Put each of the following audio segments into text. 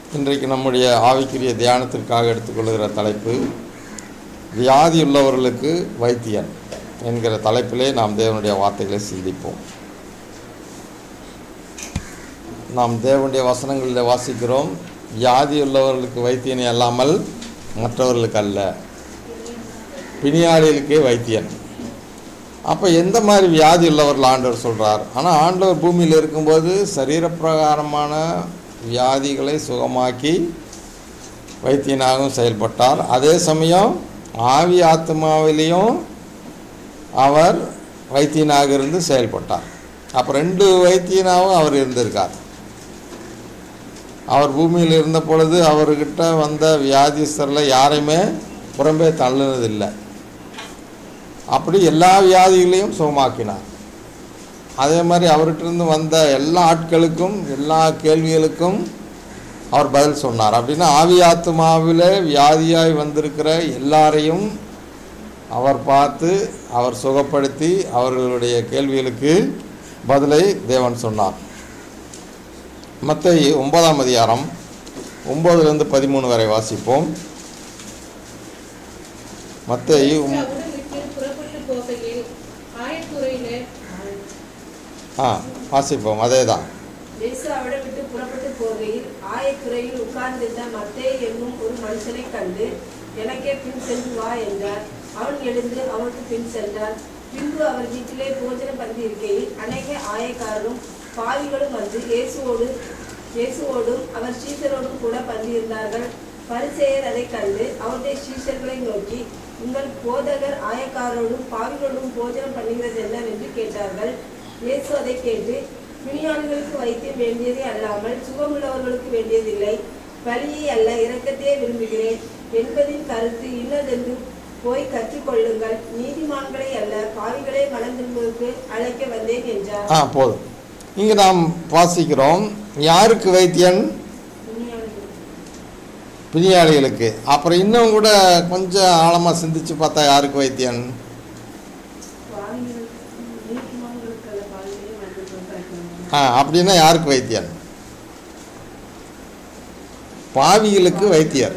இன்றைக்கு நம்முடைய ஆவிக்குரிய தியானத்திற்காக எடுத்துக்கொள்கிற தலைப்பு வியாதியுள்ளவர்களுக்கு வைத்தியன் என்கிற தலைப்பிலே நாம் தேவனுடைய வார்த்தைகளை சிந்திப்போம் நாம் தேவனுடைய வசனங்களில் வாசிக்கிறோம் வியாதியுள்ளவர்களுக்கு வைத்தியனை அல்லாமல் மற்றவர்களுக்கு அல்ல பிணியாளிகளுக்கே வைத்தியன் அப்போ எந்த மாதிரி வியாதி உள்ளவர்கள் ஆண்டவர் சொல்கிறார் ஆனால் ஆண்டவர் பூமியில் இருக்கும்போது சரீரப்பிரகாரமான வியாதிகளை சுகமாக்கி வைத்தியனாகவும் செயல்பட்டார் அதே சமயம் ஆவி ஆத்மாவிலையும் அவர் வைத்தியனாக இருந்து செயல்பட்டார் அப்போ ரெண்டு வைத்தியனாகவும் அவர் இருந்திருக்கார் அவர் பூமியில் இருந்த பொழுது அவர்கிட்ட வந்த வியாதிஸ்தரில் யாரையுமே புறம்பே தள்ளுனதில்லை அப்படி எல்லா வியாதிகளையும் சுகமாக்கினார் அதே மாதிரி அவர்கிட்டருந்து வந்த எல்லா ஆட்களுக்கும் எல்லா கேள்விகளுக்கும் அவர் பதில் சொன்னார் அப்படின்னா ஆவி ஆத்மாவில் வியாதியாய் வந்திருக்கிற எல்லாரையும் அவர் பார்த்து அவர் சுகப்படுத்தி அவர்களுடைய கேள்விகளுக்கு பதிலை தேவன் சொன்னார் மற்ற ஒன்பதாம் அதிகாரம் ஒம்போதுலேருந்து பதிமூணு வரை வாசிப்போம் மற்ற அவனை விட்டு புறப்பட்டு போகையில் ஆயத்துறையினர் ஆ வாசிப்போம் அதே தான் இயேசு அவரை விட்டு புறப்பட்டு போகையில் ஆயத்துறையில் உட்கார்ந்திருந்த மத்தே என்னும் ஒரு மனுஷனை கண்டு எனக்கே பின் சென்று வா என்றார் அவன் எழுந்து அவனுக்கு பின் சென்றான் பின்பு அவர் வீட்டிலே போஜனம் பந்தி இருக்கையில் அநேக ஆயக்காரரும் பாவிகளும் வந்து இயேசுவோடு இயேசுவோடும் அவர் சீசரோடும் கூட பந்தி இருந்தார்கள் பரிசேயர் அதை கண்டு அவருடைய சீஷர்களை நோக்கி உங்கள் போதகர் ஆயக்காரோடும் பாவிகளோடும் போஜனம் பண்ணுகிறது என்னவென்று கேட்டார்கள் இயேசு அதை கேட்டு பிணியாளிகளுக்கு வைத்தியம் வேண்டியதே அல்லாமல் சுகமுள்ளவர்களுக்கு வேண்டியதில்லை பலியை அல்ல இரக்கத்தையே விரும்புகிறேன் என்பதின் கருத்து இன்னதென்று போய் கற்றுக்கொள்ளுங்கள் நீதிமான்களை அல்ல பாவிகளை மனம் திரும்புவதற்கு அழைக்க வந்தேன் என்றார் ஆ போதும் இங்கே நாம் வாசிக்கிறோம் யாருக்கு வைத்தியன் பிணியாளிகள் பிணியாளிகளுக்கு அப்புறம் இன்னும் கூட கொஞ்சம் ஆழமாக சிந்திச்சு பார்த்தா யாருக்கு வைத்தியன் பாவிகளுக்கு நீதிமான்களுக்கு அல்ல பாவிகளே மனம் திரும்புவதற்கு ஆ அப்படின்னா யாருக்கு வைத்தியன் பாவிகளுக்கு வைத்தியர்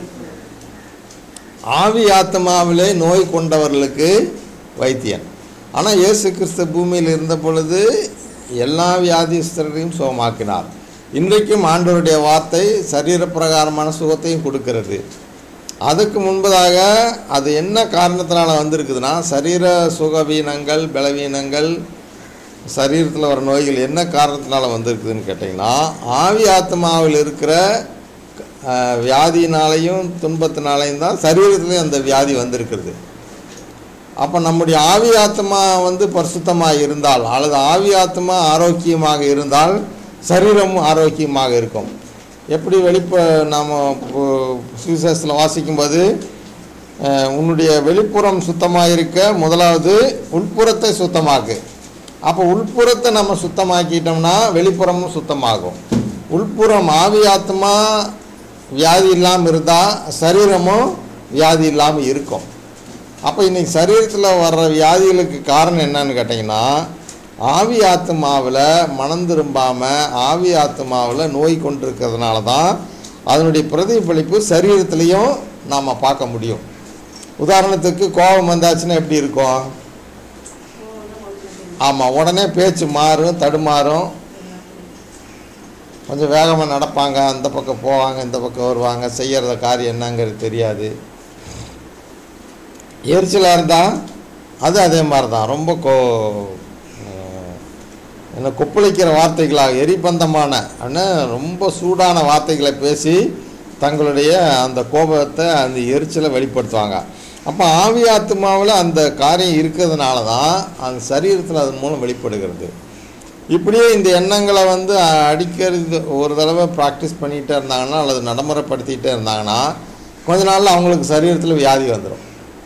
ஆவி ஆத்மாவிலே நோய் கொண்டவர்களுக்கு வைத்தியன் ஆனால் இயேசு கிறிஸ்து பூமியில் இருந்த பொழுது எல்லா வியாதிஸ்தரையும் சுகமாக்கினார் இன்றைக்கும் ஆண்டவருடைய வார்த்தை சரீரப்பிரகாரமான சுகத்தையும் கொடுக்கிறது அதுக்கு முன்பதாக அது என்ன காரணத்தினால வந்திருக்குதுன்னா சரீர சுகவீனங்கள் பலவீனங்கள் சரீரத்தில் வர நோய்கள் என்ன காரணத்தினால வந்திருக்குதுன்னு கேட்டிங்கன்னா ஆவி ஆத்மாவில் இருக்கிற அஹ், வியாதியினாலையும் துன்பத்தினாலையும் தான் சரீரத்துலேயும் அந்த வியாதி வந்திருக்கிறது அப்போ நம்முடைய ஆவி ஆத்மா வந்து பரிசுத்தமாக இருந்தால் அல்லது ஆவி ஆத்மா ஆரோக்கியமாக இருந்தால் சரீரமும் ஆரோக்கியமாக இருக்கும் எப்படி வெளிப்ப நாம் சுவிசேஷத்தில் வாசிக்கும்போது அஹ், உன்னுடைய வெளிப்புறம் சுத்தமாக இருக்க முதலாவது உட்புறத்தை சுத்தமாக்கு அப்போ உள்புறத்தை நம்ம சுத்தமாக்கிட்டோம்னா வெளிப்புறமும் சுத்தமாகும் உள்புறம் ஆவி ஆத்மா வியாதி இல்லாமல் இருந்தால் சரீரமும் வியாதி இல்லாமல் இருக்கும் அப்போ இன்னைக்கு சரீரத்தில் வர்ற வியாதிகளுக்கு காரணம் என்னன்னு கேட்டிங்கன்னா ஆவி ஆத்மாவில் மனம் திரும்பாமல் ஆவி ஆத்மாவில் நோய் கொண்டிருக்கிறதுனால தான் அதனுடைய பிரதிபலிப்பு சரீரத்துலேயும் நாம் பார்க்க முடியும் உதாரணத்துக்கு கோபம் வந்தாச்சுன்னா எப்படி இருக்கும் ஆமாம் உடனே பேச்சு மாறும் தடுமாறும் கொஞ்சம் வேகமாக நடப்பாங்க அந்த பக்கம் போவாங்க இந்த பக்கம் வருவாங்க செய்கிறத காரியம் என்னங்கிறது தெரியாது எரிச்சலாக இருந்தால் அது அதே மாதிரி தான் ரொம்ப கோ அஹ், என்ன கொப்பளிக்கிற வார்த்தைகளாக எரிபந்தமான ஆனால் ரொம்ப சூடான வார்த்தைகளை பேசி தங்களுடைய அந்த கோபத்தை அந்த எரிச்சலை வெளிப்படுத்துவாங்க அப்போ ஆவி ஆத்மாவில் அந்த காரியம் இருக்கிறதுனால தான் அந்த சரீரத்தில் அதன் மூலம் வெளிப்படுகிறது இப்படியே இந்த எண்ணங்களை வந்து அடிக்கிறது ஒரு தடவை ப்ராக்டிஸ் பண்ணிகிட்டே இருந்தாங்கன்னா அல்லது நடைமுறைப்படுத்திக்கிட்டே இருந்தாங்கன்னா கொஞ்ச நாளில் அவங்களுக்கு சரீரத்தில் வியாதி வந்துடும்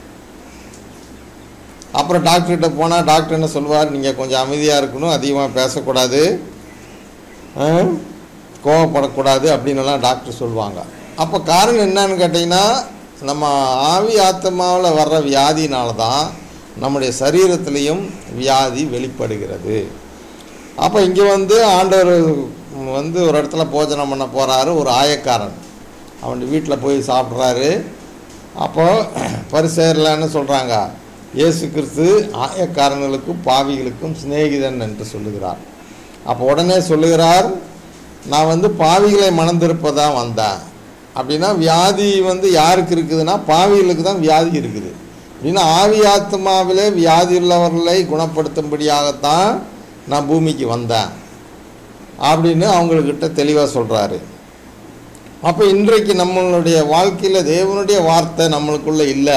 அப்புறம் டாக்டர்கிட்ட போனால் டாக்டர் என்ன சொல்வார் நீங்கள் கொஞ்சம் அமைதியாக இருக்கணும் அதிகமாக பேசக்கூடாது ஆ, கோவப்படக்கூடாது அப்படின்னுலாம் டாக்டர் சொல்லுவாங்க அப்போ காரணம் என்னன்னு கேட்டிங்கன்னா நம்ம ஆவி ஆத்மாவில் வர்ற வியாதினால தான் நம்முடைய சரீரத்திலையும் வியாதி வெளிப்படுகிறது அப்போ இங்கே வந்து ஆண்டவர் வந்து ஒரு இடத்துல போஜனம் பண்ண போகிறாரு ஒரு ஆயக்காரன் அவன் வீட்டில் போய் சாப்பிட்றாரு அப்போது பரிசேரலன்னு சொல்கிறாங்க இயேசு கிறிஸ்து ஆயக்காரர்களுக்கும் பாவிகளுக்கும் சிநேகிதன் என்று சொல்லுகிறார் அப்போ உடனே சொல்லுகிறார் நான் வந்து பாவிகளை மணந்திருப்பதான் வந்தேன் அப்படின்னா வியாதி வந்து யாருக்கு இருக்குதுன்னா பாவிகளுக்கு தான் வியாதி இருக்குது அப்படின்னா ஆவி ஆத்மாவிலே வியாதி உள்ளவர்களை குணப்படுத்தும்படியாகத்தான் நான் பூமிக்கு வந்தேன் அப்படின்னு அவங்கக்கிட்ட தெளிவாக சொல்கிறாரு அப்போ இன்றைக்கு நம்மளுடைய வாழ்க்கையில் தேவனுடைய வார்த்தை நம்மளுக்குள்ளே இல்லை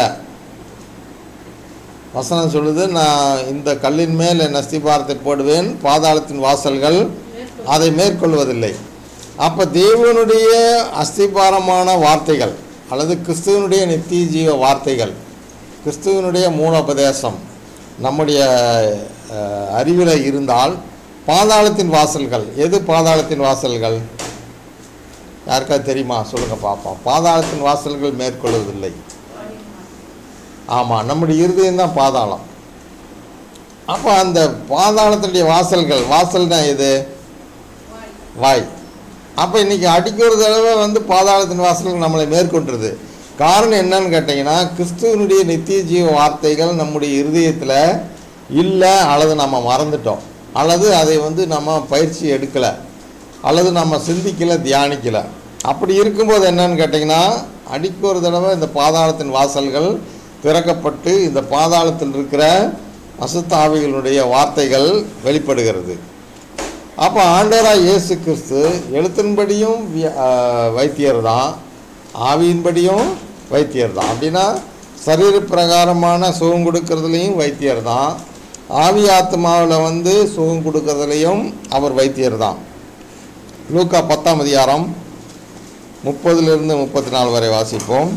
வசனம் சொல்லுது நான் இந்த கல்லின் மேல் என் அஸ்திபாரத்தை போடுவேன் பாதாளத்தின் வாசல்கள் அதை மேற்கொள்வதில்லை அப்போ தேவனுடைய அஸ்திபாரமான வார்த்தைகள் அல்லது கிறிஸ்துவனுடைய நித்திய ஜீவ வார்த்தைகள் கிறிஸ்துவனுடைய மூலோபதேசம் நம்முடைய அஹ், அறிவில் இருந்தால் பாதாளத்தின் வாசல்கள் எது பாதாளத்தின் வாசல்கள் யாருக்காவது தெரியுமா சொல்லுங்கள் பார்ப்போம் பாதாளத்தின் வாசல்கள் மேற்கொள்வதில்லை ஆமாம் நம்முடைய இருதயம் தான் பாதாளம் அப்போ அந்த பாதாளத்தினுடைய வாசல்கள் வாசல்னா எது வாய் அப்போ இன்றைக்கி அடிக்கிற தடவை வந்து பாதாளத்தின் வாசல்கள் நம்மளை மேற்கொண்டுருது காரணம் என்னன்னு கேட்டிங்கன்னா கிறிஸ்துவனுடைய நித்திய ஜீவ வார்த்தைகள் நம்முடைய இருதயத்தில் இல்லை அல்லது நம்ம மறந்துட்டோம் அல்லது அதை வந்து நம்ம பயிற்சி எடுக்கலை அல்லது நம்ம சிந்திக்கலை தியானிக்கலை அப்படி இருக்கும்போது என்னன்னு கேட்டிங்கன்னா அடிக்க ஒரு தடவை இந்த பாதாளத்தின் வாசல்கள் திறக்கப்பட்டு இந்த பாதாளத்தில் இருக்கிற அசுத்தாவிகளுடைய வார்த்தைகள் வெளிப்படுகிறது அப்போ ஆண்டவராக இயேசு கிறிஸ்து எழுத்தின்படியும் விய- ஆஹ் வைத்தியர் தான் ஆவியின்படியும் வைத்தியர் தான் அப்படின்னா சரீர பிரகாரமான சுகம் கொடுக்கறதுலையும் வைத்தியர் தான் ஆவி ஆத்மாவில் வந்து சுகம் கொடுக்கறதுலையும் அவர் வைத்தியர் தான் லூக்கா பத்தாம் அதிகாரம் முப்பதிலிருந்து முப்பத்தி நாலு வரை வாசிப்போம்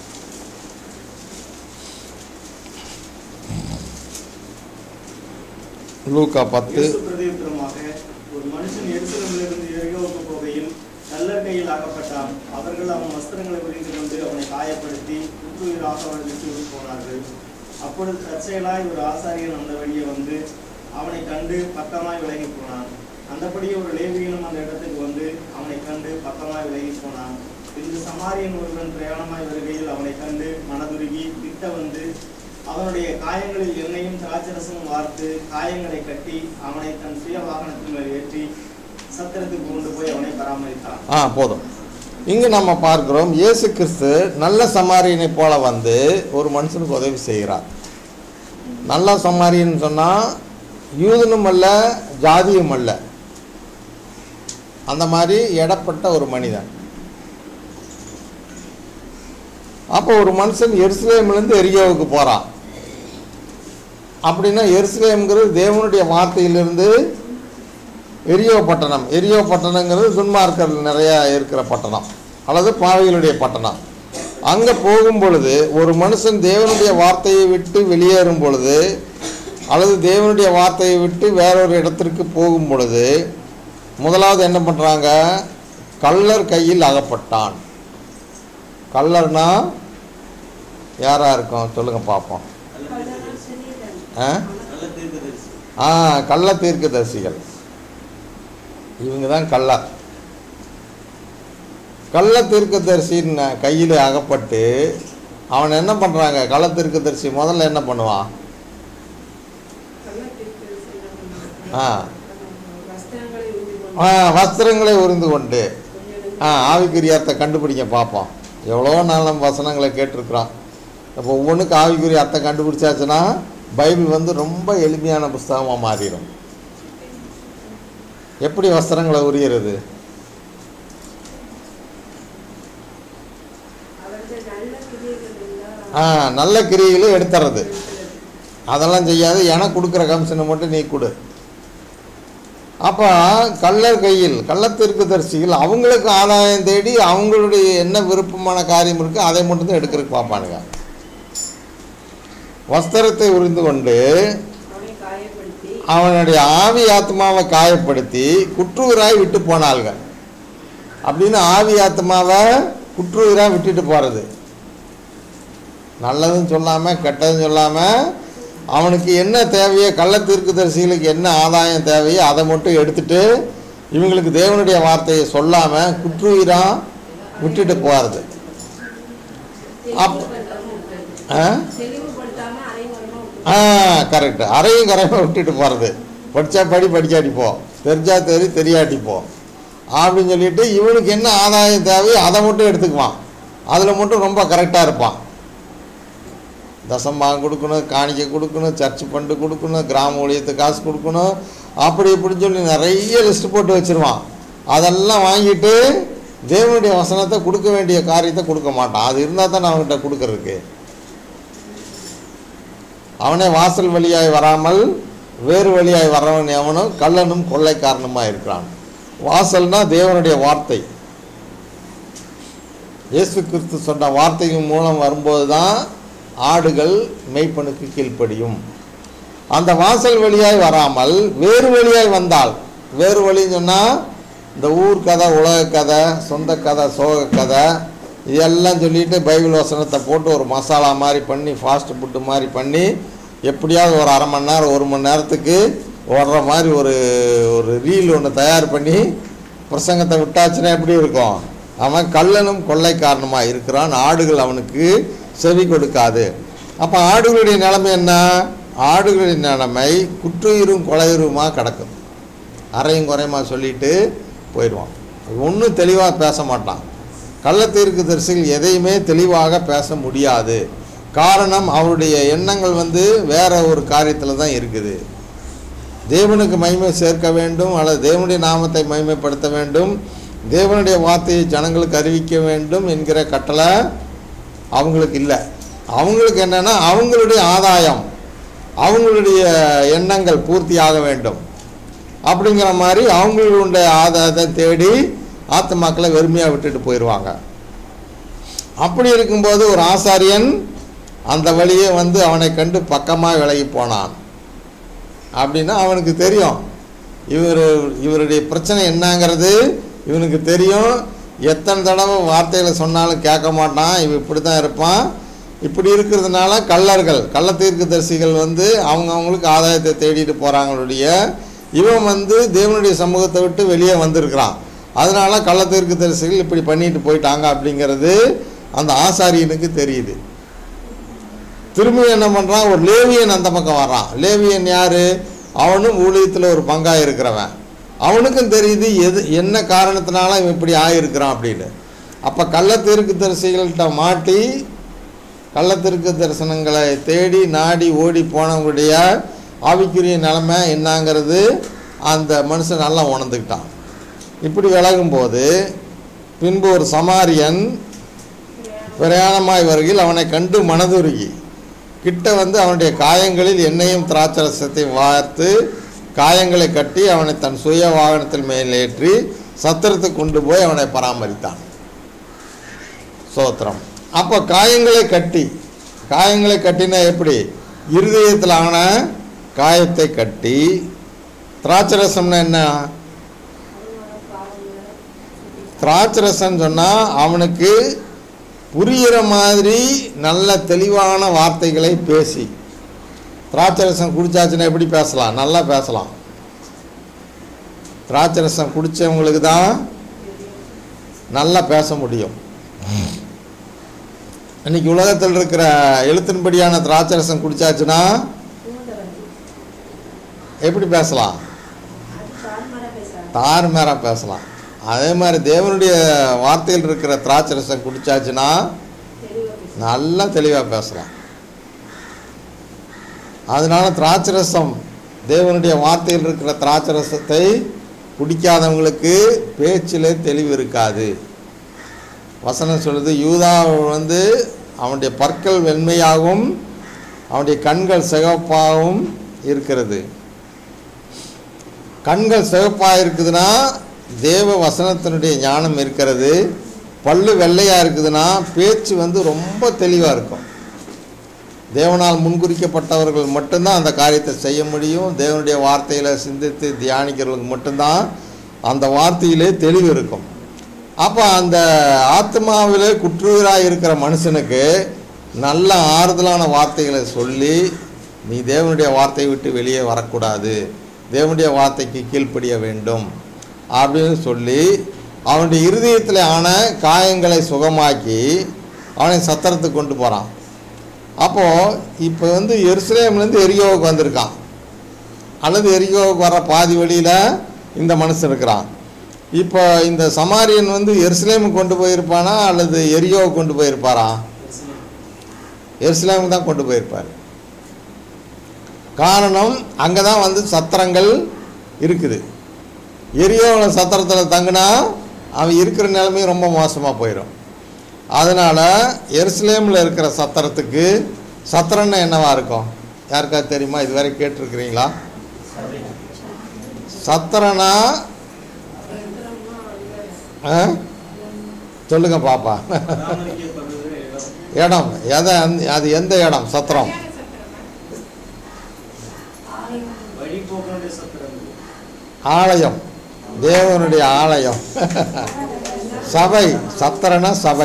லூக்கா பத்து இயேசு பிரதியுத்தரமாக ஒரு மனுஷன் எருசலேமிலிருந்து எரிகோவுக்கு போகையில் கல்லர் கையில் அகப்பட்டான் அவர்கள் அவன் வஸ்திரங்களை உரிந்து கொண்டு அவனை காயப்படுத்தி உற்றுயிராக அவனை விட்டு போனார்கள் அப்பொழுது தற்செயலாய் ஒரு ஆசாரியன் அந்த வழியே வந்து அவனை கண்டு பக்கமாய் விலகி போனான் அந்தபடியே ஒரு லேவியனும் அந்த இடத்துக்கு வந்து அவனை கண்டு பக்கமாய் விலகி போனான் பின்பு சமாரியன் ஒருவன் பிரயாணமாய் வருகையில் அவனை கண்டு மனதுருகி திட்ட வந்து அவனுடைய காயங்களில் எண்ணெயும் திராட்சரசமும் வார்த்து காயங்களை கட்டி அவனை தன் சுய வாகனத்தின் மேல் ஏற்றி சத்திரத்துக்கு கொண்டு போய் அவனை பராமரித்தான் ஆ போதும் இங்கு நம்ம பார்க்கிறோம் இயேசு கிறிஸ்து நல்ல சமாரியனை போல வந்து ஒரு மனுஷனுக்கு உதவி செய்கிறார் நல்ல சமாரியன் சொன்னால் யூதனும் அல்ல ஜாதியும் அல்ல அந்த மாதிரி எடப்பட்ட ஒரு மனிதன் அப்போ ஒரு மனுஷன் எருசலேம்லேருந்து எரியாவுக்கு போகிறான் அப்படின்னா எருசலேம்ங்கிறது தேவனுடைய வார்த்தையிலிருந்து எரியோ பட்டணம் எரியோ பட்டணங்கிறது துன்மார்க்கர்கள் நிறையா இருக்கிற பட்டணம் அல்லது பாவிகளுடைய பட்டணம் அங்கே போகும் பொழுது ஒரு மனுஷன் தேவனுடைய வார்த்தையை விட்டு வெளியேறும் பொழுது அல்லது தேவனுடைய வார்த்தையை விட்டு வேறொரு இடத்திற்கு போகும் பொழுது முதலாவது என்ன பண்ணுறாங்க கள்ளர் கையில் அகப்பட்டான் கள்ளர்னா யாராக இருக்கும் சொல்லுங்கள் பார்ப்போம் ஆ நல்ல தீர்க்கதரிசி ஆ கள்ள தீர்க்கதரிசிகள் இவங்க தான் கள்ளர் கள்ள தீர்க்கதரிசின் கையில் அகப்பட்டு அவன் என்ன பண்ணுறாங்க கள்ள தீர்க்கதரிசி முதல்ல என்ன பண்ணுவான் ஆ. வஸ்திரங்களை உரிந்து கொண்டு ஆ வஸ்திரங்களை உறிந்து கொண்டு ஆ ஆவிக்குரிய கண்டுபிடிக்க பார்ப்போம் எவ்வளோ நாள் நம்ம வசனங்களை கேட்டிருக்கிறோம் இப்போ ஒவ்வொன்றுக்கு ஆவிக்குரிய அர்த்தம் கண்டுபிடிச்சாச்சுன்னா பைபிள் வந்து ரொம்ப எளிமையான புஸ்தகமாக மாறிடும் எப்படி வஸ்திரங்களை உரியறது அவர்கள் நல்ல கிரியைகள் இருந்தால் ஆ நல்ல கிரியைகளை எடுத்துறது அதெல்லாம் செய்யாது எனக்கு கொடுக்குற கமிஷனை மட்டும் நீ கொடு அப்போ கள்ளர் கையில் கள்ளத்திற்குதரிசிகள் அவங்களுக்கு ஆதாயம் தேடி அவங்களுடைய என்ன விருப்பமான காரியம் இருக்குது அதை மட்டும்தான் எடுக்கிறதுக்கு பார்ப்பானுங்க வஸ்திரத்தை உரிந்து கொண்டு அவனை காயப்படுத்தி அவனுடைய ஆவி ஆத்மாவை காயப்படுத்தி குற்றுயிராய் விட்டு போனாள்கள் அப்படின்னு ஆவி ஆத்மாவை குற்றுயிராக விட்டுட்டு போகிறது நல்லதும் சொல்லாமல் கெட்டதும் சொல்லாமல் அவனுக்கு என்ன தேவையோ கள்ள தீர்க்கதரிசிகளுக்கு என்ன ஆதாயம் தேவையோ அதை மட்டும் எடுத்துட்டு இவங்களுக்கு தேவனுடைய வார்த்தையை சொல்லாமல் குற்றுயிராக விட்டுட்டு போகிறது அப் ஆ தெளிவுபடுத்தாம அரைமுறைமா விட்டு ஆ கரெக்டு அரையும் குறையும் விட்டுட்டு போகிறது படித்தா படி படிக்காட்டி போ தெரிஞ்சா தெரி தெரியாட்டி போ அப்படின்னு சொல்லிட்டு இவனுக்கு என்ன ஆதாயம் தேவையோ அதை மட்டும் எடுத்துக்குவான் அதில் மட்டும் ரொம்ப கரெக்டாக இருப்பான் தசம்பாகம் கொடுக்கணும் காணிக்கை கொடுக்கணும் சர்ச் ஃபண்டு கொடுக்கணும் கிராம ஊழியத்துக்கு காசு கொடுக்கணும் அப்படி இப்படின்னு சொல்லி நிறைய லிஸ்ட் போட்டு வச்சிருவான் அதெல்லாம் வாங்கிட்டு தேவனுடைய வசனத்தை கொடுக்க வேண்டிய காரியத்தை கொடுக்க மாட்டான் அது இருந்தால் தான் அவன்கிட்ட கொடுக்கறதுக்கு அவனே வாசல் வழியாய் வராமல் வேறு வழியாய் வரவன் எவனும் கள்ளனும் கொள்ளைக்காரனுமா இருக்கிறான் வாசல்னா தேவனுடைய வார்த்தை இயேசு கிறிஸ்து சொன்ன வார்த்தையின் மூலம் வரும்போது தான் ஆடுகள் மெய்ப்பனுக்கு கீழ்ப்படியும் அந்த வாசல் வழியாய் வராமல் வேறு வழியாய் வந்தால் வேறு வழின்னு சொன்னால் இந்த ஊர் கதை உலக கதை சொந்த கதை சோக கதை இதெல்லாம் சொல்லிட்டு பைபிள் வசனத்தை போட்டு ஒரு மசாலா மாதிரி பண்ணி ஃபாஸ்ட் ஃபுட்டு மாதிரி பண்ணி எப்படியாவது ஒரு அரை மணி நேரம் ஒரு மணி நேரத்துக்கு ஓடுற மாதிரி ஒரு ஒரு ரீல் ஒன்று தயார் பண்ணி பிரசங்கத்தை விட்டாச்சுன்னா எப்படி இருக்கும் அவன் கள்ளனும் கொள்ளைக்காரனுமாக இருக்கிறான் ஆடுகள் அவனுக்கு செவி கொடுக்காது அப்போ ஆடுகளுடைய நிலைமை என்ன ஆடுகளுடைய நிலைமை குற்றுயிரும் கொலையுருமாக கிடக்கும் அரையும் குறையுமா சொல்லிட்டு போயிடுவான் ஒன்றும் தெளிவாக பேச மாட்டான் கள்ளத்தீர்க்கு தரிசிகள் எதையுமே தெளிவாக பேச முடியாது காரணம் அவருடைய எண்ணங்கள் வந்து வேற ஒரு காரியத்தில் தான் இருக்குது தேவனுக்கு மகிமை சேர்க்க வேண்டும் அல்லது தேவனுடைய நாமத்தை மகிமைப்படுத்த வேண்டும் தேவனுடைய வார்த்தையை ஜனங்களுக்கு அறிவிக்க வேண்டும் என்கிற கட்டளை அவங்களுக்கு இல்லை அவங்களுக்கு என்னன்னா அவங்களுடைய ஆதாயம் அவங்களுடைய எண்ணங்கள் பூர்த்தியாக வேண்டும் அப்படிங்கிற மாதிரி அவங்களுடைய ஆதாயத்தை தேடி ஆத்துமாக்களை வெறுமையாக விட்டுட்டு போயிடுவாங்க அப்படி இருக்கும்போது ஒரு ஆசாரியன் அந்த வழியே வந்து அவனை கண்டு பக்கமாக விலகி போனான் அப்படின்னா அவனுக்கு தெரியும் இவர் இவருடைய பிரச்சனை என்னங்கிறது இவனுக்கு தெரியும் எத்தனை தடவை வார்த்தைகளை சொன்னாலும் கேட்க மாட்டான் இவன் இப்படி தான் இருப்பான் இப்படி இருக்கிறதுனால கள்ளர்கள் கள்ளத்தீர்க்கு தரிசிகள் வந்து அவங்க அவங்களுக்கு ஆதாயத்தை தேடிட்டு போகிறாங்களுடைய இவன் வந்து தேவனுடைய சமூகத்தை விட்டு வெளியே வந்திருக்கிறான் அதனால கள்ளத்தீர்க்கு தரிசிகள் இப்படி பண்ணிட்டு போயிட்டாங்க அப்படிங்கிறது அந்த ஆசாரியனுக்கு தெரியுது திரும்பி என்ன பண்ணுறான் ஒரு லேவியன் அந்த பக்கம் வர்றான் லேவியன் யார் அவனும் ஊழியத்தில் ஒரு பங்காக இருக்கிறவன் அவனுக்கும் தெரியுது எது என்ன காரணத்தினால இவன் இப்படி ஆகியிருக்கிறான் அப்படின்னு அப்போ கள்ளத்தீர்க்கு தரிசிகள்கிட்ட மாட்டி கள்ளத்திற்கு தரிசனங்களை தேடி நாடி ஓடி போனவங்களுடைய ஆவிக்குரிய நிலைமை என்னங்கிறது அந்த மனுஷன் நல்லா உணர்ந்துக்கிட்டான் இப்படி விலகும்போது பின்பு ஒரு சமாரியன் பிரயாணமாய் வருகையில் அவனை கண்டு மனதுருகி கிட்ட வந்து அவனுடைய காயங்களில் எண்ணெயும் திராட்சரசத்தையும் வார்த்து காயங்களை கட்டி அவனை தன் சுய வாகனத்தில் மேலேற்றி சத்திரத்துக்கு கொண்டு போய் அவனை பராமரித்தான் சோத்திரம் அப்போ காயங்களை கட்டி காயங்களை கட்டினா எப்படி இருதயத்தில் அவனை காயத்தை கட்டி திராட்சரசம்னா என்ன திராட்சரசம் சொன்னால் அவனுக்கு புரிகிற மாதிரி நல்ல தெளிவான வார்த்தைகளை பேசி திராட்சரசம் குடிச்சாச்சுன்னா எப்படி பேசலாம் நல்லா பேசலாம் திராட்சரசம் குடித்தவங்களுக்கு தான் நல்லா பேச முடியும் இன்னைக்கு உலகத்தில் இருக்கிற எழுத்தின்படியான திராட்சரசம் குடிச்சாச்சுன்னா எப்படி பேசலாம் அது தாறுமாறா பேசுறாங்க தாறுமாறாக பேசலாம் அதே மாதிரி தேவனுடைய வார்த்தையில் இருக்கிற திராட்சரசம் குடிச்சாச்சுன்னா தெளிவா பேசுறாங்க நல்லா தெளிவாக பேசலாம் அதனால திராட்சரசம் தேவனுடைய வார்த்தையில் இருக்கிற திராட்சரசத்தை குடிக்காதவங்களுக்கு பேச்சில் தெளிவு இருக்காது வசனம் சொல்லுது யூதா வந்து அவனுடைய பற்கள் வெண்மையாகவும் அவனுடைய கண்கள் சிவப்பாகவும் இருக்கிறது கண்கள் சிவப்பாக இருக்குதுன்னா தேவ வசனத்தினுடைய ஞானம் இருக்கிறது பல்லு வெள்ளையாக இருக்குதுன்னா பேச்சு வந்து ரொம்ப தெளிவாக இருக்கும் தேவனால் முன்குறிக்கப்பட்டவர்கள் மட்டும்தான் அந்த காரியத்தை செய்ய முடியும் தேவனுடைய வார்த்தையில் சிந்தித்து தியானிக்கிறவங்களுக்கு மட்டும்தான் அந்த வார்த்தையிலே தெளிவு இருக்கும் அப்போ அந்த ஆத்மாவிலே குற்றுயிராக இருக்கிற மனுஷனுக்கு நல்ல ஆறுதலான வார்த்தைகளை சொல்லி நீ தேவனுடைய வார்த்தையை விட்டு வெளியே வரக்கூடாது தேவனுடைய வார்த்தைக்கு கீழ்ப்படிய வேண்டும் அப்படின்னு சொல்லி அவனுடைய இருதயத்தில் ஆன காயங்களை சுகமாக்கி அவனை சத்திரத்துக்கு கொண்டு போகிறான் அப்போது இப்போ வந்து எருசலேம்லேருந்து எரியோவுக்கு வந்திருக்கான் அல்லது எரியோவுக்கு வர பாதி வழியில் இந்த மனுஷன் இருக்கிறான் இப்போ இந்த சமாரியன் வந்து எருசலேமுக்கு கொண்டு போயிருப்பானா அல்லது எரியோவுக்கு கொண்டு போயிருப்பாரா எருசலேமுக்கு தான் கொண்டு போயிருப்பார் காரணம் அங்கே தான் வந்து சத்திரங்கள் இருக்குது எரியோவில் சத்திரத்தில் தங்கினா அவன் இருக்கிற நிலைமையும் ரொம்ப மோசமாக போயிடும் அதனால் எருசலேமில் இருக்கிற சத்திரத்துக்கு சத்திரம்னா என்னவா இருக்கும் யாருக்காவது தெரியுமா இதுவரை கேட்டிருக்கிறீங்களா சத்திரனா ஆ? சொல்லுங்க பாப்பா பராமரிக்கப்படுவது இடம் இடம் எதை அந்த- அது எந்த இடம் சத்திரம் வழிபோக்கனுடைய சத்திரம் ஆலயம் தேவனுடைய ஆலயம் சபை சத்திரனா சபை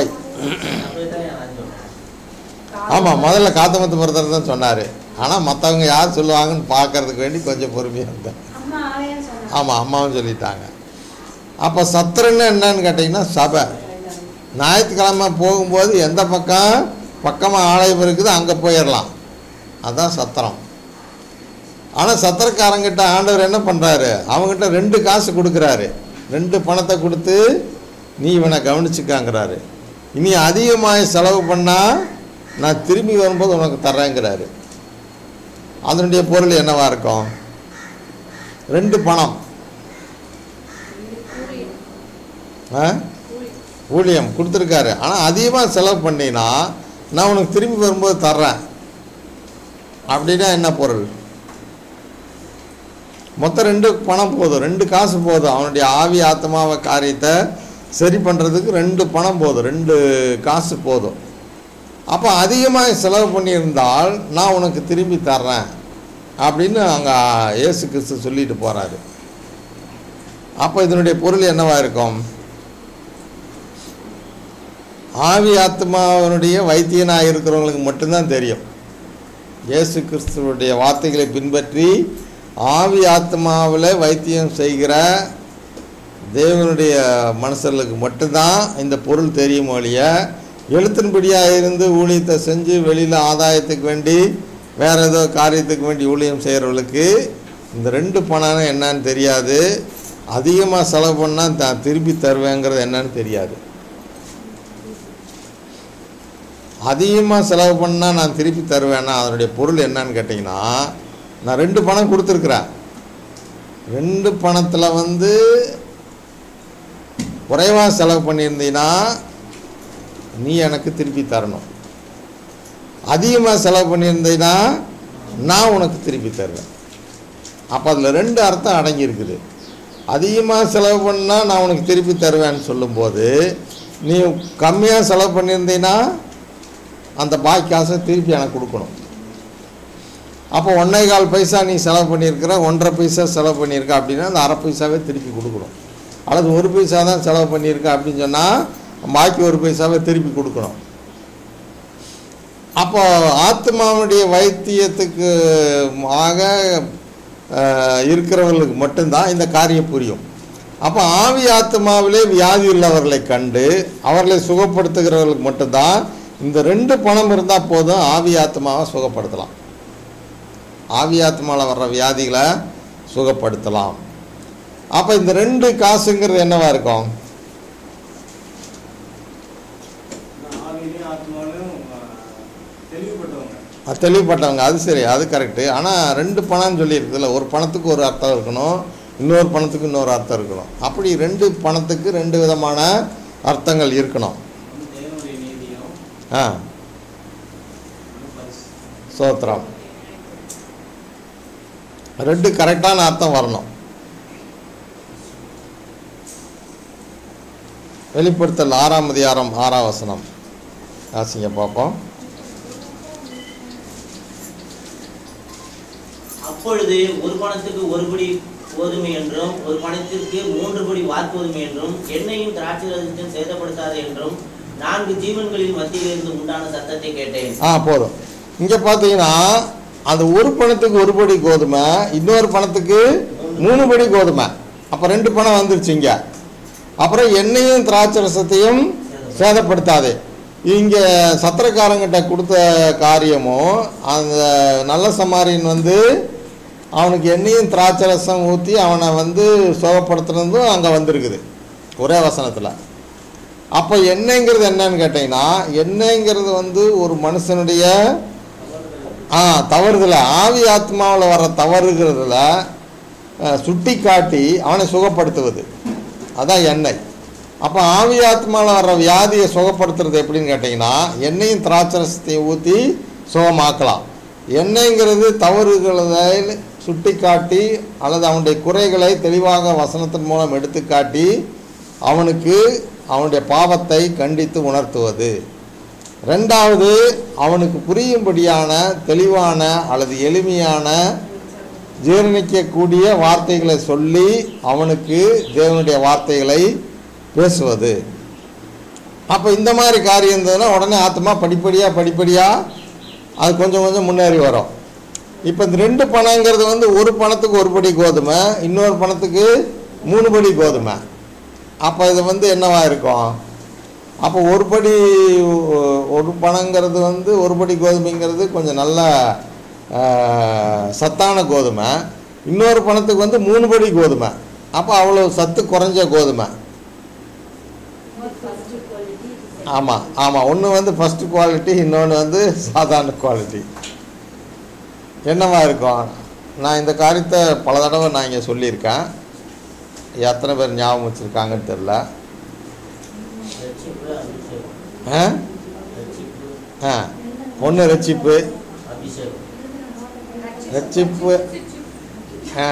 ஆமாம் முதல்ல காத்தமத்து பிரதர் தான் சொன்னார் ஆனால் மற்றவங்க யார் சொல்லுவாங்கன்னு பார்க்கறதுக்கு வேண்டி கொஞ்சம் பொறுமையாக இருந்தேன் அம்மா ஆலயம் சொன்னாங்க ஆமாம் அம்மாவும் சொல்லிட்டாங்க அப்போ சத்திரன்னு என்னன்னு கேட்டிங்கன்னா சபை ஞாயிற்றுக்கிழமை போகும்போது எந்த பக்கம் பக்கமாக ஆலயம் இருக்குது அங்கே போயிடலாம் அதுதான் சத்திரம் ஆனால் சத்திரக்காரங்கிட்ட ஆண்டவர் என்ன பண்ணுறாரு அவங்ககிட்ட ரெண்டு காசு கொடுக்குறாரு ரெண்டு பணத்தை கொடுத்து நீ இவனை கவனிச்சுக்காங்கிறாரு இனி அதிகமாக செலவு பண்ணால் நான் திரும்பி வரும்போது உனக்கு தர்றேங்கிறாரு அதனுடைய பொருள் என்னவா இருக்கும் ரெண்டு பணம் ஆ ஊழியம் கொடுத்துருக்காரு ஆனால் அதிகமாக செலவு பண்ணினா நான் உனக்கு திரும்பி வரும்போது தர்றேன் அப்படின்னா என்ன பொருள் மொத்தம் ரெண்டு பணம் போதும் ரெண்டு காசு போதும் அவனுடைய ஆவி ஆத்மாவை காரியத்தை சரி பண்ணுறதுக்கு ரெண்டு பணம் போதும் ரெண்டு காசு போதும் அப்போ அதிகமாக செலவு பண்ணியிருந்தால் நான் உனக்கு திரும்பி தர்றேன் அப்படின்னு அங்கே இயேசு கிறிஸ்து சொல்லிட்டு போகிறாரு அப்போ இதனுடைய பொருள் என்னவா இருக்கும் ஆவி ஆத்மாவனுடைய வைத்தியனாக இருக்கிறவங்களுக்கு மட்டும்தான் தெரியும் இயேசு கிறிஸ்துவுடைய வார்த்தைகளை பின்பற்றி ஆவி ஆத்மாவில் வைத்தியம் செய்கிற தேவனுடைய மனுஷர்களுக்கு மட்டும்தான் இந்த பொருள் தெரியும் ஒழிய எழுத்தின்படியாக இருந்து ஊழியத்தை செஞ்சு வெளியில் ஆதாயத்துக்கு வேண்டி வேறு ஏதோ காரியத்துக்கு வேண்டி ஊழியம் செய்கிறவர்களுக்கு இந்த ரெண்டு பணம் என்னன்னு தெரியாது அதிகமாக செலவு பண்ணால் தான் திருப்பி தருவேங்கிறது என்னன்னு தெரியாது அதிகமாக செலவு பண்ணால் நான் திருப்பி தருவேன்னா அதனுடைய பொருள் என்னன்னு கேட்டிங்கன்னா நான் ரெண்டு பணம் கொடுத்துருக்குறேன் ரெண்டு பணத்தில் வந்து குறைவாக செலவு பண்ணியிருந்தீங்கன்னா நீ எனக்கு திருப்பி தரணும் அதிகமாக செலவு பண்ணியிருந்தீங்கன்னா நான் உனக்கு திருப்பி தருவேன் அப்போ அதில் ரெண்டு அர்த்தம் அடங்கியிருக்குது அதிகமாக செலவு பண்ணால் நான் உனக்கு திருப்பி தருவேன்னு சொல்லும்போது நீ கம்மியாக செலவு பண்ணியிருந்தீங்கன்னா அந்த பாக்கி காசை திருப்பி எனக்கு கொடுக்கணும் அப்போ ஒன்றே கால் பைசா நீ செலவு பண்ணியிருக்கிற ஒன்றரை பைசா செலவு பண்ணியிருக்க அப்படின்னா அந்த அரை பைசாவே திருப்பி கொடுக்கணும் அல்லது ஒரு பைசா தான் செலவு பண்ணியிருக்க அப்படின்னு சொன்னால் பாக்கி ஒரு பைசாவை திருப்பி கொடுக்கணும் அப்போ ஆத்மாவுடைய வைத்தியத்துக்கு ஆக அஹ், இருக்கிறவர்களுக்கு மட்டும்தான் இந்த காரியம் புரியும் அப்போ ஆவி ஆத்மாவிலே வியாதி உள்ளவர்களை கண்டு அவர்களை சுகப்படுத்துகிறவர்களுக்கு மட்டும்தான் இந்த ரெண்டு பணம் இருந்தால் போதும் ஆவி ஆத்மாவை சுகப்படுத்தலாம் ஆவி ஆத்மாவில் வர்ற வியாதிகளை சுகப்படுத்தலாம் அப்போ இந்த ரெண்டு காசுங்கிறது என்னவா இருக்கும் ஆவியிலையும் ஆத்மாவிலையும் தெளிவுபட்டவங்க அது தெளிவுபட்டவங்க அது சரி அது கரெக்டு ஆனால் ரெண்டு பணம்னு சொல்லியிருக்குதுல்ல ஒரு பணத்துக்கு ஒரு அர்த்தம் இருக்கணும் இன்னொரு பணத்துக்கு இன்னொரு அர்த்தம் இருக்கணும் அப்படி ரெண்டு பணத்துக்கு ரெண்டு விதமான அர்த்தங்கள் இருக்கணும் ஒன்று தேவனுடைய நீதியும் ஆ ஒன்று பரிசு சோத்திரம் ரெண்டு கரெக்டான அர்த்தம் வரணும் வெளிப்படுத்தல் ஆறாம் அதிகாரம் ஆறாம் வசனம் வாசிங்க பார்ப்போம் அப்பொழுது ஒரு பணத்துக்கு ஒரு படி கோதுமை என்றும் ஒரு பணத்திற்கு மூன்று படி வார்கோதுமை என்றும் எண்ணெயும் திராட்சை ரசத்தையும் சேதப்படுத்தாது என்றும் நான்கு ஜீவன்களின் மத்தியிலிருந்து உண்டான சத்தத்தை கேட்டேன் ஆ போதும் இங்கே பார்த்தீங்கன்னா அந்த ஒரு பணத்துக்கு ஒரு படி கோதுமை இன்னொரு பணத்துக்கு மூணு படி கோதுமை அப்போ ரெண்டு பணம் வந்துருச்சு இங்கே அப்புறம் எண்ணெயும் திராட்சரசத்தையும் சேதப்படுத்தாதே இங்கே சத்திரக்காரங்கிட்ட கொடுத்த காரியமும் அந்த நல்ல சமாரியன் வந்து அவனுக்கு எண்ணெயும் திராட்சரசம் ஊற்றி அவனை வந்து சுகப்படுத்துனதும் அங்கே வந்திருக்குது ஒரே வசனத்தில் அப்போ எண்ணெய்ங்கிறது என்னன்னு கேட்டிங்கன்னா எண்ணெய்ங்கிறது வந்து ஒரு மனுஷனுடைய ஆ தவறுதல ஆவி ஆத்மாவில் வர தவறுகிறதுல சுட்டி காட்டி அவனை சுகப்படுத்துவது அதான் எண்ணெய் அப்போ ஆவி ஆத்மாவில் வர்ற வியாதியை சுகப்படுத்துறது எப்படின்னு கேட்டிங்கன்னா எண்ணெயும் திராட்சரசத்தையும் ஊற்றி சுகமாக்கலாம் எண்ணெய்ங்கிறது தவறுகளை சுட்டி காட்டி அல்லது அவனுடைய குறைகளை தெளிவாக வசனத்தின் மூலம் எடுத்துக்காட்டி அவனுக்கு அவனுடைய பாவத்தை கண்டித்து உணர்த்துவது ரெண்டாவது அவனுக்கு புரியும்படியான தெளிவான அல்லது எளிமையான ஜீரணிக்கக்கூடிய வார்த்தைகளை சொல்லி அவனுக்கு தேவனுடைய வார்த்தைகளை பேசுவது அப்போ இந்த மாதிரி காரியம் இருந்ததுன்னா உடனே ஆத்மா படிப்படியாக படிப்படியாக அது கொஞ்சம் கொஞ்சம் முன்னேறி வரும் இப்போ இந்த ரெண்டு பணங்கிறது வந்து ஒரு பணத்துக்கு ஒரு படி கோதுமை இன்னொரு பணத்துக்கு மூணு படி கோதுமை அப்போ இது வந்து என்னவா இருக்கும் அப்போ ஒரு படி ஒ- ஒரு பணங்கிறது வந்து ஒரு படி கோதுமைங்கிறது கொஞ்சம் நல்ல ஆஹ், சத்தான கோதுமை இன்னொரு பணத்துக்கு வந்து மூணு படி கோதுமை அப்போ அவ்வளோ சத்து குறைஞ்ச கோதுமை ஆமாம் ஆமாம் ஒன்று வந்து ஃபஸ்ட்டு குவாலிட்டி இன்னொன்று வந்து சாதாரண குவாலிட்டி என்னவா இருக்கும் நான் இந்த காரியத்தை பல தடவை நான் இங்கே சொல்லியிருக்கேன் எத்தனை பேர் ஞாபகம் வச்சுருக்காங்கன்னு தெரில ரட்சிப்பு, அபிஷேகம். ஆ ரட்சிப்பு, ஆ ஒன்று ரட்சிப்பு அபிஷேகம் ரட்சிப்பு ஆ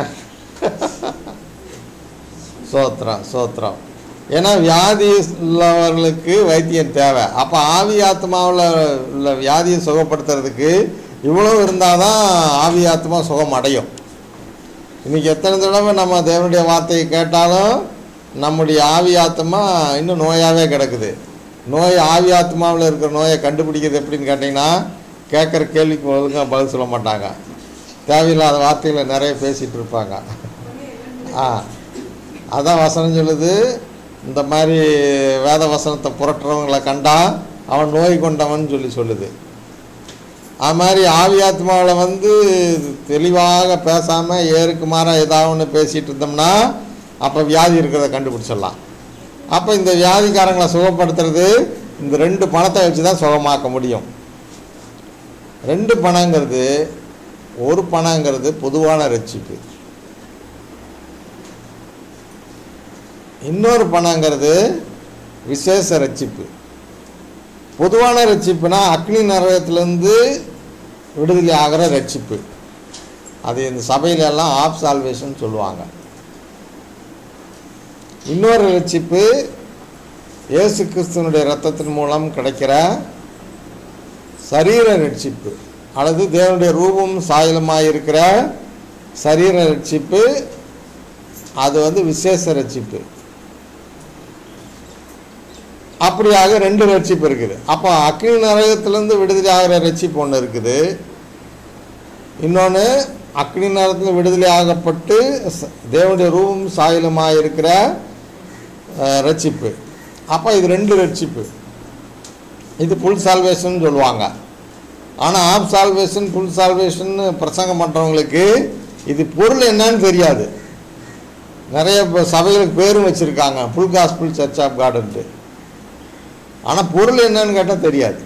சோத்திரம் சோத்திரம் ஏன்னா வியாதி உள்ளவர்களுக்கு வைத்தியம் தேவை அப்போ ஆவி ஆத்மாவில் உள்ள வியாதியை சுகப்படுத்துறதுக்கு இவ்வளோ இருந்தால் தான் ஆவி ஆத்மா சுகம் அடையும் இன்றைக்கி எத்தனை தடவை நம்ம தேவனுடைய வார்த்தையை கேட்டாலும் நம்முடைய ஆவி ஆத்மா இன்னும் நோயாகவே கிடக்குது நோய் ஆவி ஆத்மாவில் இருக்கிற நோயை கண்டுபிடிக்கிறது எப்படின்னு கேட்டிங்கன்னா கேட்குற கேள்விக்கு ஒழுங்காக பதில் சொல்ல மாட்டாங்க தேவையில்லாத வார்த்தைகளை நிறைய பேசிகிட்டு இருப்பாங்க ஆ அதான் வசனம் சொல்லுது இந்த மாதிரி வேத வசனத்தை புரட்டுறவங்களை கண்டா அவன் நோய் கொண்டவன் சொல்லி சொல்லுது அது மாதிரி ஆவி ஆத்மாவில் வந்து தெளிவாக பேசாமல் ஏருக்கு மாறாக ஏதாவது ஒன்று பேசிகிட்டு இருந்தோம்னா அப்போ வியாதி இருக்கிறத கண்டுபிடிச்சிடலாம் அப்போ இந்த வியாதிக்காரங்களை சுகப்படுத்துறது இந்த ரெண்டு பணத்தை வச்சு தான் சுகமாக்க முடியும் ரெண்டு பணங்கிறது ஒரு பணங்கிறது பொதுவான ரட்சிப்பு இன்னொரு பணங்கிறது விசேஷ ரட்சிப்பு பொதுவான ரட்சிப்புனா அக்னி நரகத்திலேருந்து விடுதலை ஆகிற ரட்சிப்பு அது இந்த சபையில எல்லாம் ஆப் சால்வேஷன் சொல்லுவாங்க இன்னொரு ரட்சிப்பு இயேசு கிறிஸ்துவனுடைய ரத்தத்தின் மூலம் கிடைக்கிற சரீர ரட்சிப்பு அல்லது தேவனுடைய ரூபம் சாயலுமாக இருக்கிற சரீர ரட்சிப்பு அது வந்து விசேஷ ரட்சிப்பு அப்படியாக ரெண்டு ரட்சிப்பு இருக்குது அப்போ அக்னி நரகத்திலேருந்து விடுதலை ஆகிற ரட்சிப்பு ஒன்று இருக்குது இன்னொன்று அக்னி நரகத்தில் விடுதலை ஆகப்பட்டு ச- தேவனுடைய ரூபம் சாயலுமாக இருக்கிற அஹ், ரட்சிப்பு அப்போ இது ரெண்டு ரட்சிப்பு இது புல் சால்வேஷன் சொல்லுவாங்க ஆனால் ஆப் சால்வேஷன் புல் சால்வேஷன் பிரசங்கம் பண்ணுறவங்களுக்கு இது பொருள் என்னன்னு தெரியாது நிறைய இப்போ சபைகளுக்கு பேரும் வச்சுருக்காங்க புல் காஸ்பிள் சர்ச் ஆஃப் கார்டன்ட்டு ஆனால் பொருள் என்னன்னு கேட்டால் தெரியாது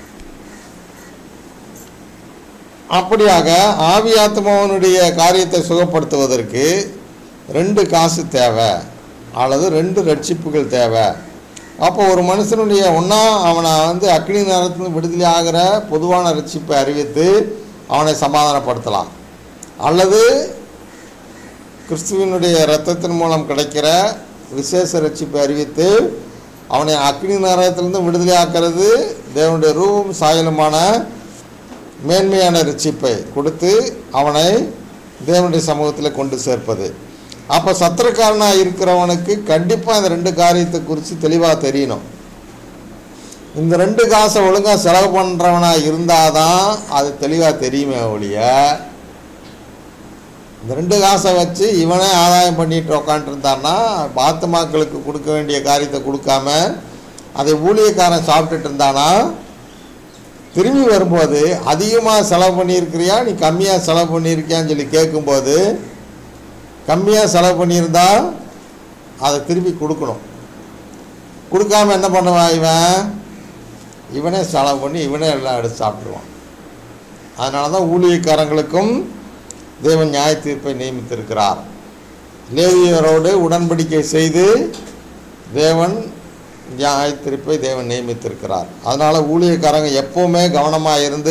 அப்படியாக ஆவி ஆத்மாவனுடைய காரியத்தை சுகப்படுத்துவதற்கு ரெண்டு காசு தேவை அல்லது ரெண்டு ரட்சிப்புகள் தேவை அப்போ ஒரு மனுஷனுடைய ஒன்றா அவனை வந்து அக்னி நேரத்தில் விடுதலை ஆகிற பொதுவான ரட்சிப்பை அறிவித்து அவனை சமாதானப்படுத்தலாம் அல்லது கிறிஸ்துவினுடைய இரத்தத்தின் மூலம் கிடைக்கிற விசேஷ ரட்சிப்பை அறிவித்து அவனை அக்னி நரகத்திலிருந்து விடுதலை ஆக்கிறது தேவனுடைய ரூபம் சாயலுமான மேன்மையான ரட்சிப்பை கொடுத்து அவனை தேவனுடைய சமூகத்தில் கொண்டு சேர்ப்பது அப்போ சத்திரக்காரனாக இருக்கிறவனுக்கு கண்டிப்பாக இந்த ரெண்டு காரியத்தை குறித்து தெளிவாக தெரியணும் இந்த ரெண்டு காசை ஒழுங்காக செலவு பண்ணுறவனாக இருந்தால் தான் அது தெளிவாக தெரியுமே ஒழிய இந்த ரெண்டு காசை வச்சு இவனே ஆதாயம் பண்ணிட்டு உக்காந்துருந்தான்னா ஆத்துமாக்களுக்கு கொடுக்க வேண்டிய காரியத்தை கொடுக்காம அதை ஊழியக்காரன் சாப்பிட்டுட்டு இருந்தானா திரும்பி வரும்போது அதிகமாக செலவு பண்ணியிருக்கிறியா நீ கம்மியாக செலவு பண்ணியிருக்கியான்னு சொல்லி கேட்கும்போது கம்மியாக செலவு பண்ணியிருந்தா அதை திருப்பி கொடுக்கணும் கொடுக்காம என்ன பண்ணுவான் இவன் இவனே செலவு பண்ணி இவனே எல்லாம் எடுத்து சாப்பிட்ருவான் அதனால தான் ஊழியக்காரங்களுக்கும் தேவன் நியாய தீர்ப்பை நியமித்திருக்கிறார் லேவியரோடு உடன்படிக்கை செய்து தேவன் நியாய தீர்ப்பை தேவன் நியமித்திருக்கிறார் அதனால் ஊழியக்காரங்க எப்போவுமே கவனமாக இருந்து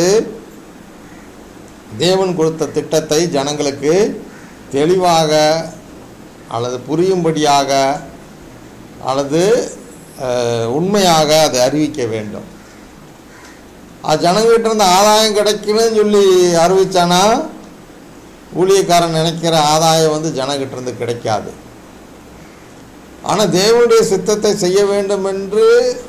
தேவன் கொடுத்த திட்டத்தை ஜனங்களுக்கு தெளிவாக அல்லது புரியும்படியாக அல்லது அஹ், உண்மையாக அதை அறிவிக்க வேண்டும் அது ஜனங்கிட்ட இருந்து ஆதாயம் கிடைக்கணும்னு சொல்லி அறிவிச்சானா ஊழியக்காரன் நினைக்கிற ஆதாயம் வந்து ஜனங்கிட்ட இருந்து கிடைக்காது ஆனால் தேவனுடைய சித்தத்தை செய்ய வேண்டும் என்று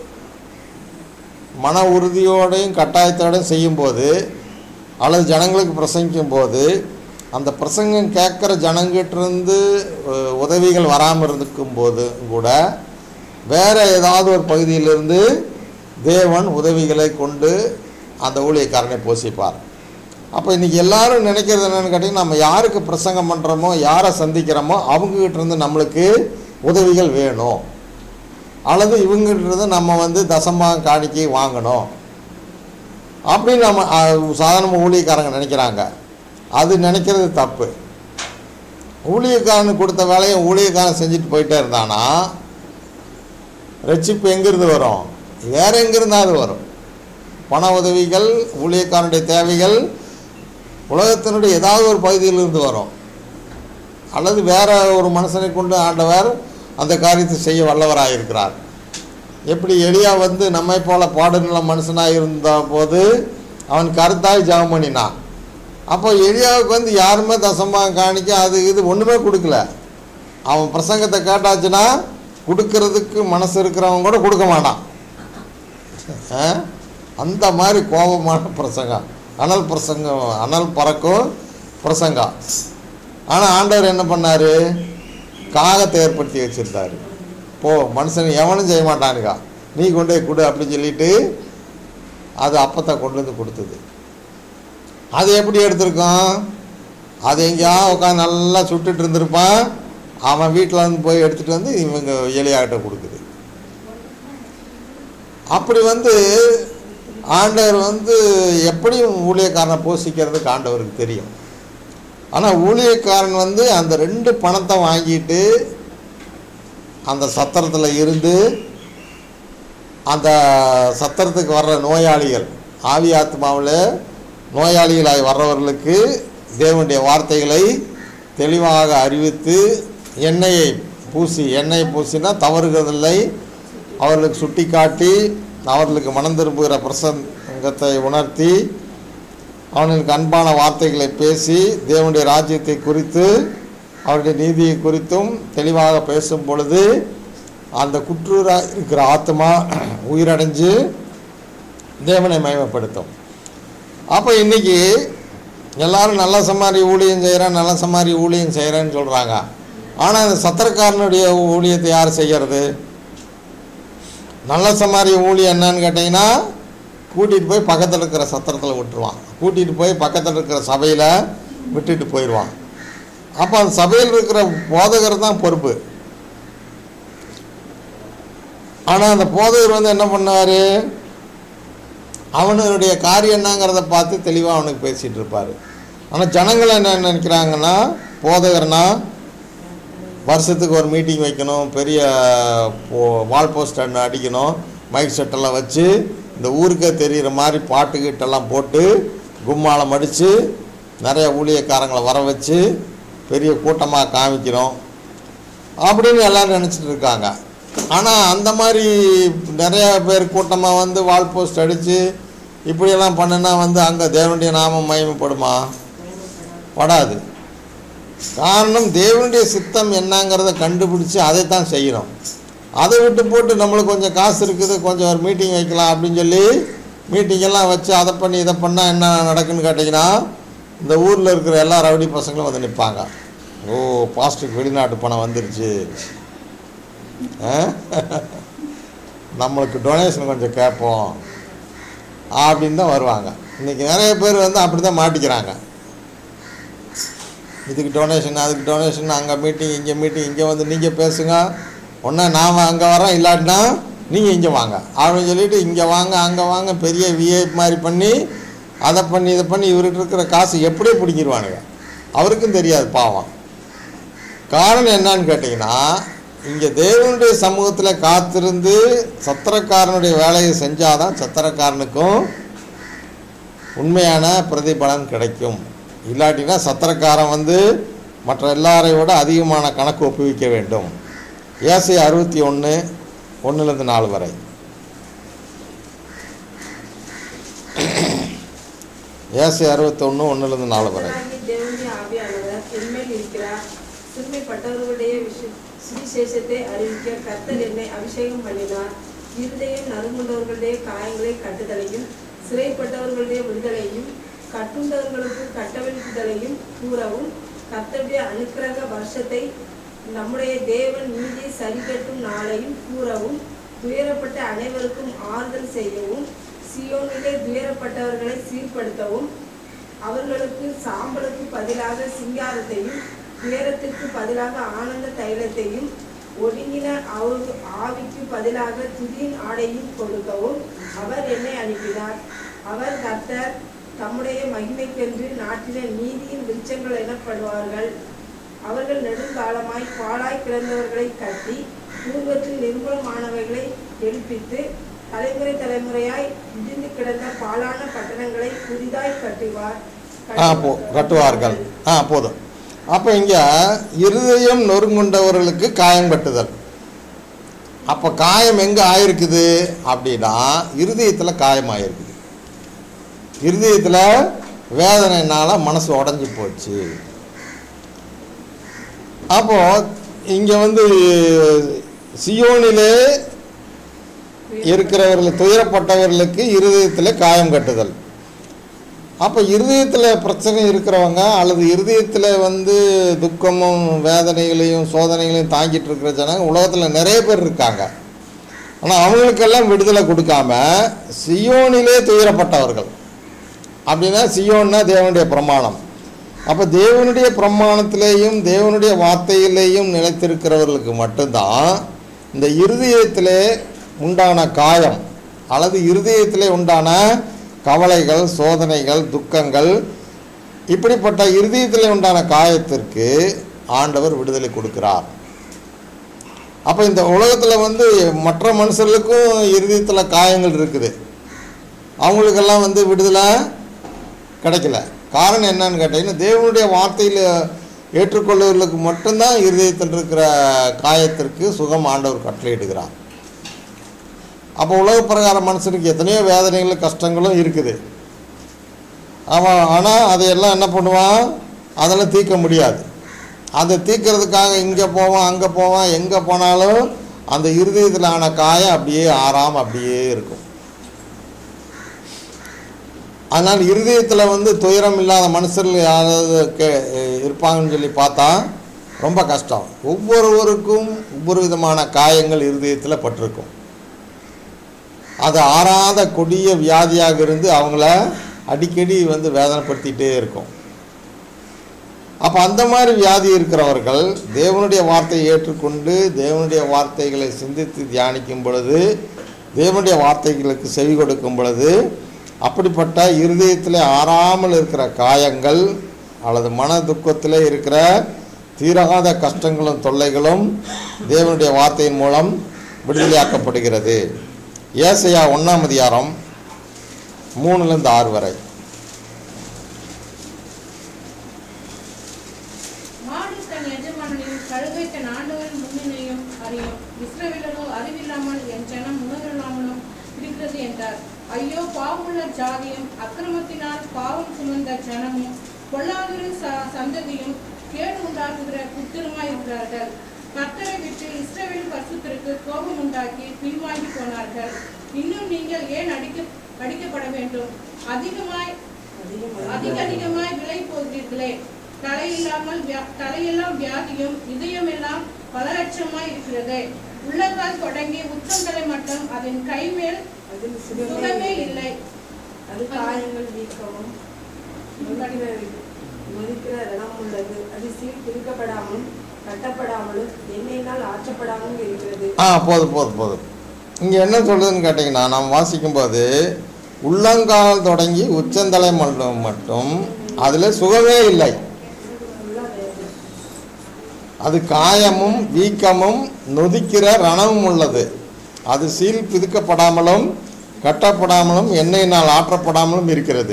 மன உறுதியோடையும் கட்டாயத்தோடையும் செய்யும்போது அல்லது ஜனங்களுக்கு பிரசங்கிக்கும் போது அந்த பிரசங்கம் கேட்குற ஜனங்கிட்டிருந்து அஹ், உதவிகள் வராமல் இருக்கும் போது கூட வேறு ஏதாவது ஒரு பகுதியிலிருந்து தேவன் உதவிகளை கொண்டு அந்த ஊழியக்காரனை போஷிப்பார் அப்போ இன்றைக்கி எல்லாரும் நினைக்கிறது என்னென்னு கேட்டிங்கன்னா நம்ம யாருக்கு பிரசங்கம் பண்ணுறோமோ யாரை சந்திக்கிறோமோ அவங்ககிட்ட இருந்து நம்மளுக்கு உதவிகள் வேணும் அல்லது இவங்ககிட்ட இருந்து நம்ம வந்து தசமாக காணிக்கை வாங்கணும் அப்படின்னு நம்ம அஹ், சாதாரண ஊழியக்காரங்க நினைக்கிறாங்க அது நினைக்கிறது தப்பு ஊழியக்காரனுக்கு கொடுத்த வேலையை ஊழியக்காரன் செஞ்சுட்டு போயிட்டே இருந்தானா ரட்சிப்பு எங்கிருந்து வரும் வேற எங்கிருந்தாவது வரும் பண உதவிகள் ஊழியக்காரனுடைய தேவைகள் உலகத்தினுடைய ஏதாவது ஒரு பகுதியிலிருந்து வரும் அல்லது வேற ஒரு மனுஷனை கொண்டு ஆண்டவர் அந்த காரியத்தை செய்ய வல்லவராக இருக்கிறார் எப்படி எளியா வந்து நம்மை போல பாடுநில மனுஷனாக இருந்த போது அவன் கருத்தாய் ஜெபம் பண்ணினான் அப்போ எளியாவுக்கு வந்து யாருமே தசமாக காணிக்க அது இது ஒன்றுமே கொடுக்கல அவன் பிரசங்கத்தை கேட்டாச்சுன்னா கொடுக்கறதுக்கு மனசு இருக்கிறவன் கூட கொடுக்க மாட்டான் ஆ? அந்த மாதிரி கோபமான பிரசங்கம் அனல் பிரசங்கம் அனல் பறக்கும் பிரசங்கம் ஆனால் ஆண்டவர் என்ன பண்ணார் காகத்தை ஏற்படுத்தி வச்சுருந்தாரு போ மனுஷன் எவனும் செய்ய மாட்டானுக்கா நீ கொண்டு போய் கொடு அப்படின்னு சொல்லிட்டு அது அப்பத்தை கொண்டு வந்து கொடுத்தது அது எப்படி எடுத்திருக்கோம் அது எங்கேயா உட்காந்து நல்லா சுட்டுட்டு இருந்திருப்பான் அவன் வீட்டில் வந்து போய் எடுத்துகிட்டு வந்து இவங்க எலியாகிட்ட கொடுக்குது அப்படி வந்து ஆண்டவர் வந்து எப்படியும் ஊழியக்காரனை போஷிக்கிறதுக்கு ஆண்டவருக்கு தெரியும் ஆனால் ஊழியக்காரன் வந்து அந்த ரெண்டு பணத்தை வாங்கிட்டு அந்த சத்திரத்தில் இருந்து அந்த சத்திரத்துக்கு வர்ற நோயாளிகள் ஆவி ஆத்மாவில் நோயாளிகளாய் வர்றவர்களுக்கு தேவனுடைய வார்த்தைகளை தெளிவாக அறிவித்து எண்ணெயை பூசி எண்ணெய் பூசினா தவறுகிறதில்லை அவர்களுக்கு சுட்டி காட்டி அவர்களுக்கு மனம் திரும்புகிற பிரசங்கத்தை உணர்த்தி அவனுக்கு அன்பான வார்த்தைகளை பேசி தேவனுடைய ராஜ்யத்தை குறித்து அவருடைய நீதியை குறித்தும் தெளிவாக பேசும் பொழுது அந்த குற்றூராக இருக்கிற ஆத்மா உயிரடைஞ்சு தேவனை மகிமைப்படுத்தும் அப்போ இன்னைக்கு எல்லாரும் நல்ல சமாரி ஊழியம் செய்கிறேன் நல்ல சமாரி ஊழியம் செய்கிறேன்னு சொல்கிறாங்க ஆனால் இந்த சத்திரக்காரனுடைய ஊழியத்தை யார் செய்கிறது நல்ல சமாரி ஊழியம் என்னன்னு கேட்டிங்கன்னா கூட்டிகிட்டு போய் பக்கத்தில் இருக்கிற சத்திரத்தில் விட்டுருவான் கூட்டிகிட்டு போய் பக்கத்தில் இருக்கிற சபையில் விட்டுட்டு போயிடுவான் அப்போ அந்த சபையில் இருக்கிற போதகர் தான் பொறுப்பு ஆனால் அந்த போதகர் வந்து என்ன பண்ணார் அவனுடைய காரியம் என்னங்கிறத பார்த்து தெளிவாக அவனுக்கு பேசிகிட்டு இருப்பார் ஆனால் ஜனங்கள் என்ன நினைக்கிறாங்கன்னா போதகர்னா வருஷத்துக்கு ஒரு மீட்டிங் வைக்கணும் பெரிய போ- வால் போஸ்டர் அடிக்கணும் மைக் செட்டெல்லாம் வச்சு இந்த ஊருக்கே தெரிகிற மாதிரி பாட்டு கீட்டெல்லாம் போட்டு கும்மாளம் அடித்து நிறைய ஊழியக்காரங்களை வர வச்சு பெரிய கூட்டமாக காமிக்கிறோம் அப்படின்னு எல்லாரும் நினச்சிட்டு இருக்காங்க ஆனால் அந்த மாதிரி நிறைய பேர் கூட்டமாக வந்து வால் போஸ்ட் அடித்து இப்படியெல்லாம் பண்ணுனா வந்து அங்கே தேவனுடைய நாமம் மகிமைப்படுமா படாது காரணம் தேவனுடைய சித்தம் என்னங்கிறத கண்டுபிடிச்சி அதை தான் செய்கிறோம் அதை விட்டு போட்டு நம்மளுக்கு கொஞ்சம் காசு இருக்குது கொஞ்சம் ஒரு மீட்டிங் வைக்கலாம் அப்படின்னு சொல்லி மீட்டிங் எல்லாம் வச்சு அதை பண்ணி இதை பண்ணால் என்ன நடக்குன்னு கேட்டிங்கன்னா இந்த ஊரில் இருக்கிற எல்லா ரவுடி பசங்களும் வந்து நிற்பாங்க ஓ பாஸ்ட்டுக்கு வெளிநாட்டு பணம் வந்துருச்சு ஆ? நம்மளுக்கு டொனேஷன் கொஞ்சம் கேட்போம் அப்படின்னு தான் வருவாங்க இன்றைக்கி நிறைய பேர் வந்து அப்படி தான் மாட்டிக்கிறாங்க இதுக்கு டொனேஷன் அதுக்கு டொனேஷன் அங்கே மீட்டிங் இங்கே மீட்டிங் இங்கே வந்து நீங்கள் பேசுங்க ஒன்றா நாம் அங்கே வரோம் இல்லாட்டினா நீங்கள் இங்கே வாங்க அப்படின்னு சொல்லிட்டு இங்கே வாங்க அங்கே வாங்க பெரிய விஐப் மாதிரி பண்ணி அதை பண்ணி இதை பண்ணி இவர்கிட்ட இருக்கிற காசு எப்படியே பிடிங்கிருவானுங்க அவருக்கும் தெரியாது பாவம் காரணம் என்னன்னு கேட்டிங்கன்னா இங்கே தேவனுடைய சமூகத்தில் காத்திருந்து சத்திரக்காரனுடைய வேலையை செஞ்சாதான் சத்திரக்காரனுக்கும் உண்மையான பிரதிபலன் கிடைக்கும் இல்லாட்டினா சத்திரக்காரன் வந்து மற்ற எல்லாரையும் விட அதிகமான கணக்கு ஒப்புவிக்க வேண்டும் ஏசை அறுபத்தி ஒன்று ஒன்றுலேருந்து நாலு வரை ஏசை அறுபத்தொன்று ஒன்றுலேருந்து நாலு வரை கர்த்தராகிய தேவனுடைய ஆவியானவர் என்மேல் இருக்கிறார் சிறுமைப்பட்டவர்களுடைய விஷ- சுவிசேஷத்தை அறிவிக்க கர்த்தர் என்னை அபிஷேகம் பண்ணினார் இருதயம் நறுங்குண்டவர்களுடைய காயங்களை கட்டுதலையும் சிறைப்பட்டவர்களுடைய விடுதலையும் கட்டுண்டவர்களுக்கு கட்டவிழ்ப்புதலையும் கூறவும் கர்த்தருடைய அனுக்கிரக வருஷத்தை நம்முடைய தேவன் நீதியை சரிகட்டும் நாளையும் கூறவும் துயரப்பட்ட அனைவருக்கும் ஆறுதல் செய்யவும் சியோனிலே துயரப்பட்டவர்களை சீர்படுத்தவும் அவர்களுக்கு சாம்பலுக்கு பதிலாக சிங்காரத்தையும் துயரத்திற்கு பதிலாக ஆனந்த தைலத்தையும் ஒடுங்கின அவரு ஆவிக்கு பதிலாக துதியின் ஆடையும் கொடுக்கவும் அவர் என்னை அனுப்பினார் அவர் கர்த்தர் தம்முடைய மகிமைக்கென்று நாட்டின நீதியின் விருட்சங்கள் எனப்படுவார்கள் அவர்கள் நெடுங்காலமாய் பாழாய் கிடந்தவர்களை கட்டி பூர்வத்தில் நிர்மூலமானவைகளை எழுப்பித்து தலைமுறை தலைமுறையாய் இடிந்து கிடந்த பாழான பட்டணங்களை புதிதாய் கட்டுவார் ஆ போ கட்டுவார்கள் ஆ போதும் அப்போ இங்கே இருதயம் நொறுங்குண்டவர்களுக்கு காயம் கட்டுதல் அப்போ காயம் எங்கே ஆயிருக்குது அப்படின்னா இருதயத்தில் காயம் ஆயிருக்குது இருதயத்தில் வேதனைனால மனசு உடஞ்சி போச்சு அப்போ இங்கே வந்து சியோனிலே இருக்கிறவர்கள் துயரப்பட்டவர்களுக்கு இருதயத்தில் காயம் கட்டுதல் அப்போ இருதயத்தில் பிரச்சனை இருக்கிறவங்க அல்லது இருதயத்தில் வந்து துக்கமும் வேதனைகளையும் சோதனைகளையும் தாங்கிட்டு இருக்கிற ஜனங்க உலகத்தில் நிறைய பேர் இருக்காங்க ஆனால் அவங்களுக்கெல்லாம் விடுதலை கொடுக்காம சியோனிலே துயரப்பட்டவர்கள் அப்படின்னா சியோன்னா தேவனுடைய பிரமாணம் அப்போ தேவனுடைய பிரமாணத்திலேயும் தேவனுடைய வார்த்தையிலேயும் நிலைத்திருக்கிறவர்களுக்கு மட்டும்தான் இந்த இருதயத்திலே உண்டான காயம் அல்லது இருதயத்திலே உண்டான கவலைகள் சோதனைகள் துக்கங்கள் இப்படிப்பட்ட இருதயத்திலே உண்டான காயத்திற்கு ஆண்டவர் விடுதலை கொடுக்கிறார் அப்போ இந்த உலகத்தில் வந்து மற்ற மனுஷர்களுக்கும் இருதயத்தில் காயங்கள் இருக்குது அவங்களுக்கெல்லாம் வந்து விடுதலை கிடைக்கல காரணம் என்னன்னு கேட்டிங்கன்னா தேவனுடைய வார்த்தையில் ஏற்றுக்கொள்வர்களுக்கு மட்டும்தான் இருதயத்தில் இருக்கிற காயத்திற்கு சுகம் ஆண்டவர் கட்டளையிடுகிறார் அப்போ உலக பிரகார மனுஷனுக்கு எத்தனையோ வேதனைகளும் கஷ்டங்களும் இருக்குது அவன் ஆனால் அதையெல்லாம் என்ன பண்ணுவான் அதெல்லாம் தீர்க்க முடியாது அதை தீர்க்கறதுக்காக இங்கே போவான் அங்கே போவான் எங்கே போனாலும் அந்த இருதயத்தில் ஆன காயம் அப்படியே ஆறாமல் அப்படியே இருக்கும் அதனால் இருதயத்தில் வந்து துயரம் இல்லாத மனுஷர்கள் யாராவது கே இருப்பாங்கன்னு சொல்லி பார்த்தா ரொம்ப கஷ்டம் ஒவ்வொருவருக்கும் ஒவ்வொரு விதமான காயங்கள் இருதயத்தில் பட்டிருக்கும் அது ஆறாத கொடிய வியாதியாக இருந்து அவங்கள அடிக்கடி வந்து வேதனைப்படுத்திகிட்டே இருக்கும் அப்போ அந்த மாதிரி வியாதி இருக்கிறவர்கள் தேவனுடைய வார்த்தையை ஏற்றுக்கொண்டு தேவனுடைய வார்த்தைகளை சிந்தித்து தியானிக்கும் பொழுது தேவனுடைய வார்த்தைகளுக்கு செவி கொடுக்கும் பொழுது அப்படிப்பட்ட இருதயத்தில் ஆறாமல் இருக்கிற காயங்கள் அல்லது மன துக்கத்தில் இருக்கிற தீராத கஷ்டங்களும் தொல்லைகளும் தேவனுடைய வார்த்தையின் மூலம் விடுதலையாக்கப்படுகிறது ஏசையா ஒன்றாம் அதிகாரம் மூணுலேருந்து ஆறு வரை மாடு தன் எஜமானையும் கழுதை தன் ஆண்டவரின் முன்னினையும் அறியும் இஸ்ரவேலோ அறிவில்லாமல் என் ஜனம் உணர்வில்லாமலும் இருக்கிறது என்றார் ஐயோ பாவமுள்ள ஜாதியும் அக்கிரமத்தினால் பாவம் சுமந்த ஜனமும் பொல்லாதொரு ச- சந்ததியும் கேடு உண்டாக்குகிற புத்திரமாய் இருக்கிறார்கள் கர்த்தரை விட்டு இஸ்ரவேல் பரிசுத்தருக்கு கோபம் உண்டாக்கி பின்வாங்கி போனார்கள் இன்னும் நீங்கள் ஏன் அடிக்க அடிக்கப்பட வேண்டும் அதிகமாய் அதிக அதிகமாய் விலை போகிறீர்களே தலையில்லாமல் வியா- தலையெல்லாம் வியாதியும் இதயமெல்லாம் பல லட்சமாய் இருக்கிறது உள்ளங்கால் தொடங்கி உச்சந்தலை மட்டும் அதன் கைமேல் அதில் சுகமே சுகமே இல்லை அது காயங்கள் வீக்கவும் நொறுக்கிற நொறுக்கிற ரணம் உள்ளது அது சீல் பிரிக்கப்படாமலும் கட்டப்படாமலும் எண்ணெயினால் ஆற்றப்படாமலும் இருக்கிறது ஆ போதும் போதும் போதும் இங்கே என்ன சொல்லுதுன்னு கேட்டிங்கன்னா நாம் வாசிக்கும்போது உள்ளங்கால் தொடங்கி உச்சந்தலை மட்டும் மட்டும் அதில் சுகமே இல்லை அது காயமும் வீக்கமும் நொதிக்கிற ரணமும் உள்ளது அது சீல் பிதுக்கப்படாமலும் கட்டப்படாமலும் எண்ணெயினால் ஆற்றப்படாமலும் இருக்கிறது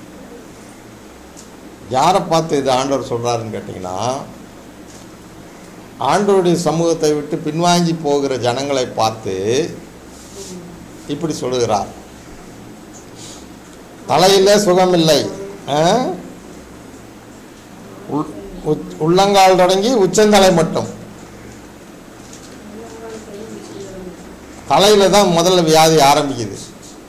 யாரை பார்த்து இது ஆண்டவர் சொல்கிறாருன்னு கேட்டிங்கன்னா ஆண்டவருடைய சமூகத்தை விட்டு பின்வாங்கி போகிற ஜனங்களை பார்த்து இப்படி சொல்லுகிறார் தலையில் சுகமில்லை ஆ? உள்- உச்- உள்ளங்கால் தொடங்கி உச்சந்தலை மட்டும் தலையில் தான் முதல்ல வியாதி ஆரம்பிக்குது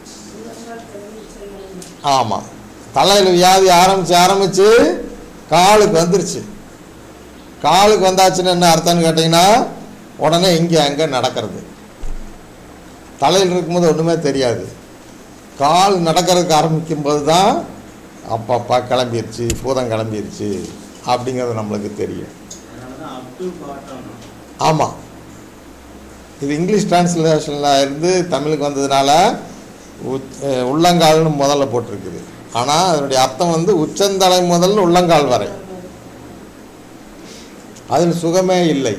ஆமாம் தலையில் வியாதி ஆரம்பித்து ஆரம்பித்து காலுக்கு வந்துருச்சு காலுக்கு வந்தாச்சுன்னு என்ன அர்த்தம்னு கேட்டிங்கன்னா உடனே இங்கே அங்கே நடக்கிறது தலையில் இருக்கும்போது ஒன்றுமே தெரியாது கால் நடக்கிறதுக்கு ஆரம்பிக்கும் போது தான் அப்பப்பா கிளம்பிருச்சு பூதம் கிளம்பிருச்சு அப்படிங்கிறது நம்மளுக்கு தெரியும் அதனால தான் அப் டு பாட்டம் ஆமாம் இது இங்கிலீஷ் டிரான்ஸ்லேஷனில் இருந்து தமிழுக்கு வந்ததுனால உச்- அஹ் உள்ளங்கால்னு முதல்ல போட்டிருக்குது ஆனால் அதனுடைய அர்த்தம் வந்து உச்சந்தலை முதல் உள்ளங்கால் வரை அதில் சுகமே இல்லை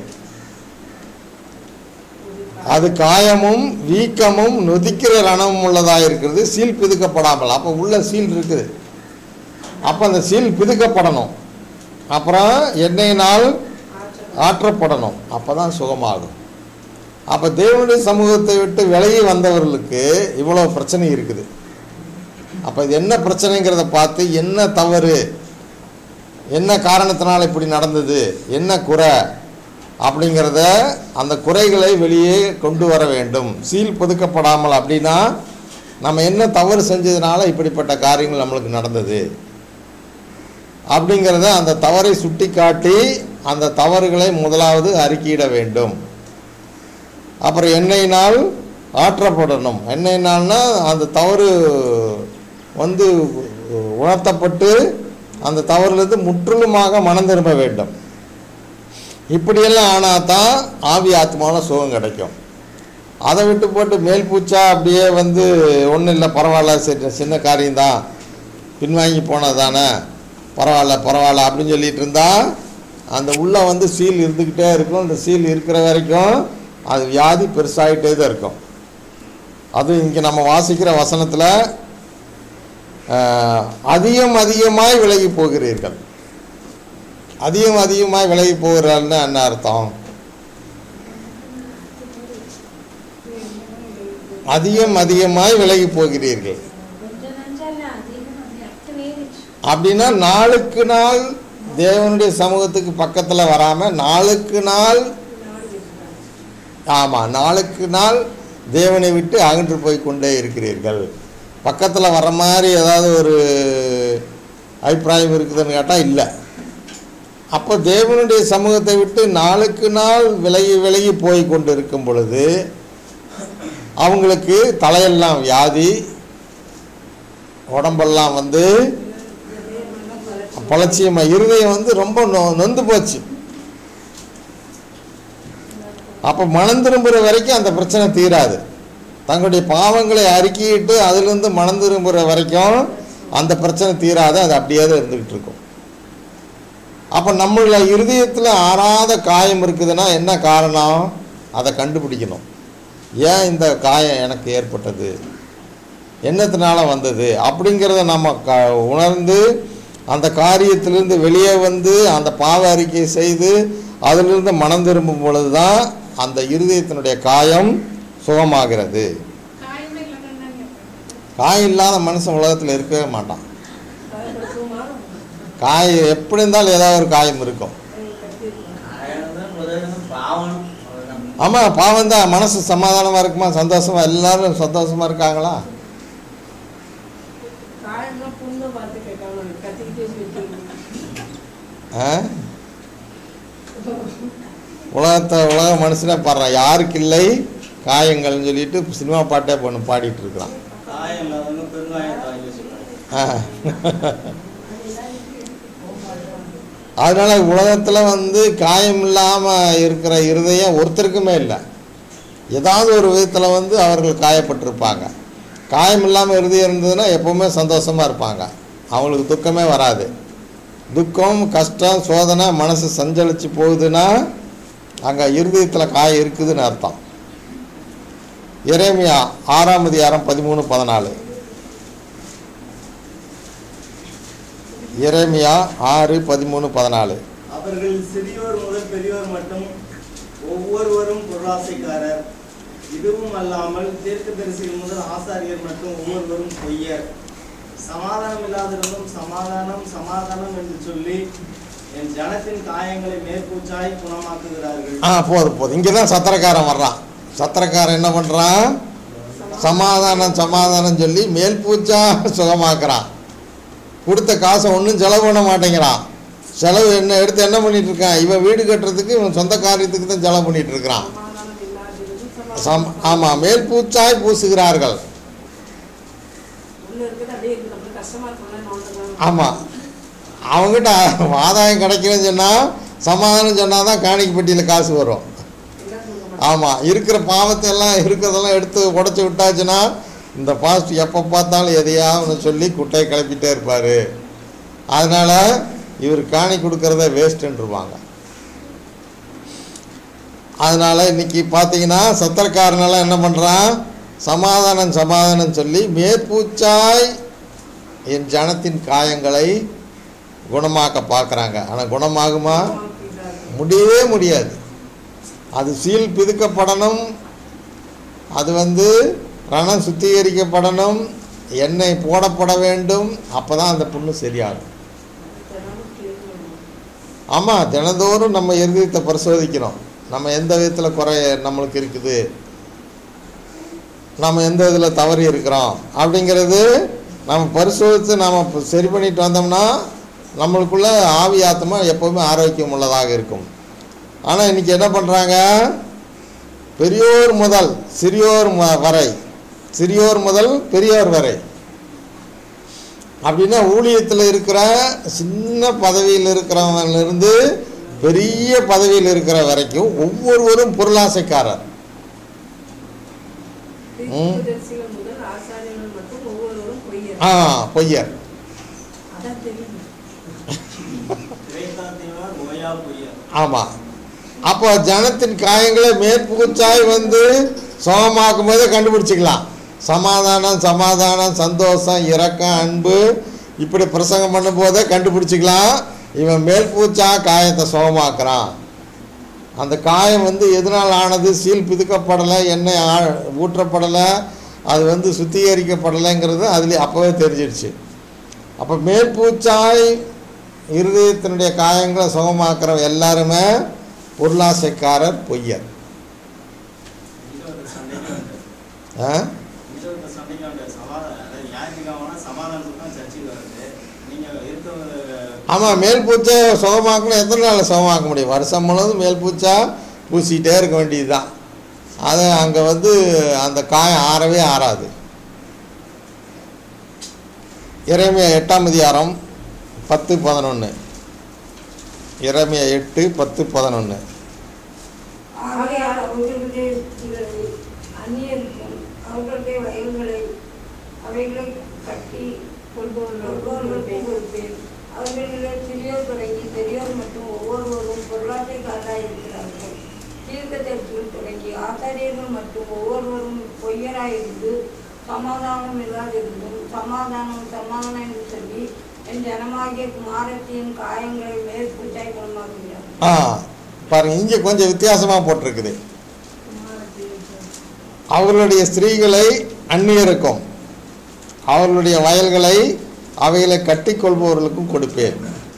அது காயமும் வீக்கமும் நொதிக்கிற ரணமும் உள்ளதாக இருக்கிறது சீல் பிதுக்கப்படாமல் அப்போ உள்ள சீல் இருக்குது அப்போ அந்த சீல் பிதுக்கப்படணும் அப்புறம் எண்ணெயினால் ஆற்றப்படணும் அப்போ தான் சுகமாகும் அப்போ தேவனுடைய சமூகத்தை விட்டு விலகி வந்தவர்களுக்கு இவ்வளோ பிரச்சனை இருக்குது அப்போ இது என்ன பிரச்சனைங்கிறத பார்த்து என்ன தவறு என்ன காரணத்தினால் இப்படி நடந்தது என்ன குறை அப்படிங்கிறத அந்த குறைகளை வெளியே கொண்டு வர வேண்டும் சீல் புதுக்கப்படாமல் அப்படின்னா நம்ம என்ன தவறு செஞ்சதுனால இப்படிப்பட்ட காரியங்கள் நம்மளுக்கு நடந்தது அப்படிங்கிறத அந்த தவறை சுட்டி காட்டி அந்த தவறுகளை முதலாவது அறிக்கையிட வேண்டும் அப்புறம் எண்ணெயினால் ஆற்றப்படணும் எண்ணெயினால்னா அந்த தவறு வந்து உணர்த்தப்பட்டு அந்த தவறுலேருந்து முற்றிலுமாக மனம் திரும்ப வேண்டும் இப்படியெல்லாம் ஆனால் தான் ஆவி ஆத்மாவில் சுகம் கிடைக்கும் அதை விட்டு போட்டு மேல் பூச்சா அப்படியே வந்து ஒன்றும் இல்லை பரவாயில்ல சரி சின்ன காரியம்தான் பின்வாங்கி போனது தானே பரவாயில்ல பரவாயில்ல அப்படின்னு சொல்லிட்டு இருந்தா அந்த உள்ளே வந்து சீல் இருந்துக்கிட்டே இருக்கும் அந்த சீல் இருக்கிற வரைக்கும் அது வியாதி பெருசாகிட்டே தான் இருக்கும் அது இங்கே நம்ம வாசிக்கிற வசனத்தில் அதிகம் அதிகமாய் விலகி போகிறீர்கள் அதிகம் அதிகமாய் விலகி போகிறாள்னு என்ன அர்த்தம் அதிகம் அதிகமாய் விலகி போகிறீர்கள் கொஞ்சம் நஞ்சம் இல்ல, அதிகம் அது அத்தனை ஏறிடுச்சு. அப்படின்னா நாளுக்கு நாள் தேவனுடைய சமூகத்துக்கு பக்கத்தில் வராமல் நாளுக்கு நாள் ஆமாம் நாளுக்கு நாள் தேவனை விட்டு அகன்று போய் கொண்டே இருக்கிறீர்கள் பக்கத்தில் வர மாதிரி ஏதாவது ஒரு அபிப்பிராயம் இருக்குதுன்னு கேட்டால் இல்லை அப்போ தேவனுடைய சமூகத்தை விட்டு நாளுக்கு நாள் விலகி விலகி போய் கொண்டு இருக்கும் பொழுது அவங்களுக்கு தலையெல்லாம் வியாதி உடம்பெல்லாம் வந்து பலட்சியமா இருதயம் வந்து ரொம்ப நொ நொந்து போச்சு அப்போ மனம் திரும்புகிற வரைக்கும் அந்த பிரச்சனை தீராது தங்களுடைய பாவங்களை அறிக்கையிட்டு அதிலிருந்து மனம் திரும்புகிற வரைக்கும் அந்த பிரச்சனை தீராது அது அப்படியே தான் இருந்துக்கிட்டு இருக்கும் அப்போ நம்மள இருதயத்தில் ஆறாத காயம் இருக்குதுன்னா என்ன காரணம் அதை கண்டுபிடிக்கணும் ஏன் இந்த காயம் எனக்கு ஏற்பட்டது என்னத்தினால வந்தது அப்படிங்கிறத நம்ம க உணர்ந்து அந்த காரியத்திலிருந்து வெளியே வந்து அந்த பாவ அறிக்கை செய்து அதிலிருந்து மனம் திரும்பும் பொழுது தான் அந்த இருதயத்தினுடைய காயம் சுகமாகிறது காயமே இல்லைன்னா காயம் இல்லாத மனுஷன் உலகத்தில் இருக்கவே மாட்டான் பயப்படுத்துமா காய் எப்படி இருந்தாலும் ஏதாவது ஒரு காயம் இருக்கும் காயம்தான் முதல்ல பாவம் அவ்வளவுதான். ஆமாம் பாவம் தான் மனசு சமாதானமாக இருக்குமா சந்தோஷமா எல்லாரும் சந்தோஷமா இருக்காங்களா காயம் காயம்னா புண்ணை பார்த்து கேட்காம கத்திக்கிட்டே போயிட்டு ஆ? உலகத்தை உலக மனுஷனே பாடுறான் யாருக்கு இல்லை காயங்கள்னு சொல்லிட்டு சினிமா பாட்டே பண்ணு பாடிட்டு இருக்கிறான் காயம் இல்லாதவங்க பெருங்காயம் தாங்கி சொல்றாங்க ஆ. அதனால உலகத்தில் வந்து காயம் இல்லாமல் இருக்கிற இருதயம் ஒருத்தருக்குமே இல்லை ஏதாவது ஒரு விதத்தில் வந்து அவர்கள் காயப்பட்டிருப்பாங்க காயம் இல்லாமல் இருதயம் இருந்ததுன்னா எப்போவுமே சந்தோஷமாக இருப்பாங்க அவங்களுக்கு துக்கமே வராது துக்கம் கஷ்டம் சோதனை மனசு சஞ்சலிச்சு போகுதுன்னா அங்கே இருதயத்தில் காயம் இருக்குதுன்னு அர்த்தம் எரேமியா ஆறாம் அதிகாரம் பதிமூணு பதினாலு எரேமியா ஆறு பதிமூணு பதினாலு அவர்கள் சிறியோர் முதல் பெரியோர் மட்டும் ஒவ்வொருவரும் பொருளாசைக்காரர் இதுவும் அல்லாமல் தீர்க்கதரிசிகள் முதல் ஆசாரியர் மட்டும் ஒவ்வொருவரும் பொய்யர் சமாதானம் இல்லாதிருந்தும் சமாதானம் சமாதானம் என்று சொல்லி என் ஜனத்தின் காயங்களை மேற்பூச்சாய் குணமாக்குகிறார்கள் ஆ போதும் போதும் இங்கே தான் சத்திரக்காரன் வர்றான் சத்திரக்காரன் என்ன பண்ணுறான் சமாதானம் சமாதானம் சொல்லி மேல் பூச்சா சுகமாக்குறான் கொடுத்த காசை ஒன்றும் செலவு பண்ண மாட்டேங்கிறான் செலவு என்ன எடுத்து என்ன பண்ணிட்டு இருக்கான் இவன் வீடு கட்டுறதுக்கு இவன் சொந்த காரியத்துக்கு தான் செலவு பண்ணிட்டு இருக்கிறான் சமாதானம் இல்லாதிருந்து சம் சமாதானம் ஆமாம் மேல் பூச்சாய் பூசுகிறார்கள் உள்ள இருக்கிறது அப்படியே இருக்கு நம்மளுக்கு கஷ்டமா இருக்கும்ல நோண்டதான் ஆமாம் அவங்ககிட்ட ஆதாயம் கிடைக்கலன்னு சொன்னால் சமாதானம் சொன்னால் தான் காணிக்கை பெட்டியில் காசு வரும் எல்லாம் கொடுக்க மாட்டாங்க ஆமாம் இருக்கிற பாவத்தை எல்லாம் இருக்கிறதெல்லாம் எடுத்து உடச்சி விட்டாச்சுன்னா இந்த பாஸ்ட் எப்போ பார்த்தாலும் எதையாவது சொல்லி குட்டையை கிளப்பிட்டே இருப்பார் அதனால் இவர் காணி கொடுக்கறத வேஸ்ட்டுன்றுவாங்க அதனால் இன்னைக்கு பார்த்தீங்கன்னா சத்திரக்காரனெல்லாம் என்ன பண்ணுறான் சமாதானம் சமாதானம் சொல்லி மேற்பூச்சாய் என் ஜனத்தின் காயங்களை குணமாக்க பார்க்குறாங்க ஆனால் குணமாகுமா முடியவே முடியாது அது சீல் பிதுக்கப்படணும் அது வந்து ரணம் சுத்திகரிக்கப்படணும் எண்ணெய் போடப்பட வேண்டும் அப்போ தான் அந்த புண்ணு சரியாகும் தினமும் clean பண்ணணும். ஆமாம் தினந்தோறும் நம்ம இருதயத்தை பரிசோதிக்கிறோம் நம்ம எந்த விதத்தில் குறை நம்மளுக்கு இருக்குது நம்ம எந்த இதில் தவறி இருக்கிறோம் அப்படிங்கிறது நம்ம பரிசோதித்து நாம் இப்ப சரி பண்ணிட்டு வந்தோம்னா நம்மளுக்குள்ள ஆவி ஆத்மா எப்போவுமே ஆரோக்கியம் உள்ளதாக இருக்கும் ஆனால் இன்றைக்கி என்ன பண்ணுறாங்க பெரியோர் முதல் சிறியோர் ம- வரை சிறியோர் முதல் பெரியோர் வரை அப்படின்னா ஊழியத்தில் இருக்கிற சின்ன பதவியில் இருக்கிறவனிலிருந்து பெரிய பதவியில் இருக்கிற வரைக்கும் ஒவ்வொருவரும் பொருளாசைக்காரர் தீர்க்கதரிசிகள் முதல் ஆசாரியர்கள் மட்டும் ஒவ்வொருவரும் பொய்யர் ஆ பொய்யர் அதான் தெரியும் திரைத்தாத்தியவர் ஓயா பொய்யர் ஆமாம் அப்போ ஜனத்தின் காயங்களை மேற்பூச்சாய் வந்து சுகமாக்கும் போதே கண்டுபிடிச்சிக்கலாம் சமாதானம் சமாதானம் சந்தோஷம் இரக்கம் அன்பு இப்படி பிரசங்கம் பண்ணும்போதே கண்டுபிடிச்சிக்கலாம் இவன் மேற்பூச்சா காயத்தை சுகமாக்குறான் அந்த காயம் வந்து எதனால் ஆனது சீல் பிதுக்கப்படலை எண்ணெய் ஆ- ஊற்றப்படலை அது வந்து சுத்திகரிக்கப்படலைங்கிறது அதுலேயே அப்போவே தெரிஞ்சிடுச்சு அப்போ மேற்பூச்சாய் இருதயத்தினுடைய காயங்களை சுகமாக்குற எல்லாருமே பொருளாசைக்காரர் பொய்யர் ஈரோடு சண்டைக்கு வந்தார் ஆ? ஈரோடு சண்டைக்கு வந்தார் சமாதானம் அதாவது ஞாயிற்றுக்கிழமை சமாதானத்துக்கு தான் சர்ச்சுக்கு வருது நீங்க இருக்க ஆமாம் மேல் பூச்சை சுகமாக்கணும் எத்தனை நாள் சுகமாக்க முடியும் வருஷம் முழுவதும் மேல் பூச்சா பூசிக்கிட்டே இருக்க வேண்டியது தான் அது அங்கே வந்து அந்த காயம் ஆறவே ஆறாது இறைமையா எட்டாம் அதிகாரம் பத்து பதினொன்று இறைமையா எட்டு பத்து பதினொன்று ஆகையால் அவர்களுடைய இவர்கள் அந்நியருக்கும் அவர்களுடைய வயல்களை அவைகளை கட்டி கொள்பவர்களுக்கும் கொடுப்பேன் அவர்களில் சிறியோர் தொடங்கி பெரியோர் மற்றும் ஒவ்வொருவரும் பொருளாதாரக்காரராக இருக்கிறார்கள் தீர்க்கதரிசிகள் தொடங்கி ஆசாரியர்கள் மற்றும் ஒவ்வொருவரும் பொய்யராயிருந்து சமாதானம் இல்லாதிருந்தும் சமாதானம் சமாதானம் என்று சொல்லி என் ஜனமாகிய குமாரத்தின் காயங்களை மேற்பூச்சாய் குணமாக்குகிறார் ஆ பாருங்க இங்கே கொஞ்சம் வித்தியாசமாக போட்டிருக்குது அவர்களுடைய ஸ்திரீகளை அந்நியருக்கும் அவர்களுடைய வயல்களை அவைகளை கட்டிக்கொள்பவர்களுக்கும் கொடுப்பேன்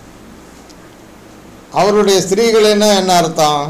அவர்களுடைய ஸ்திரீகள்னா என்ன அர்த்தம்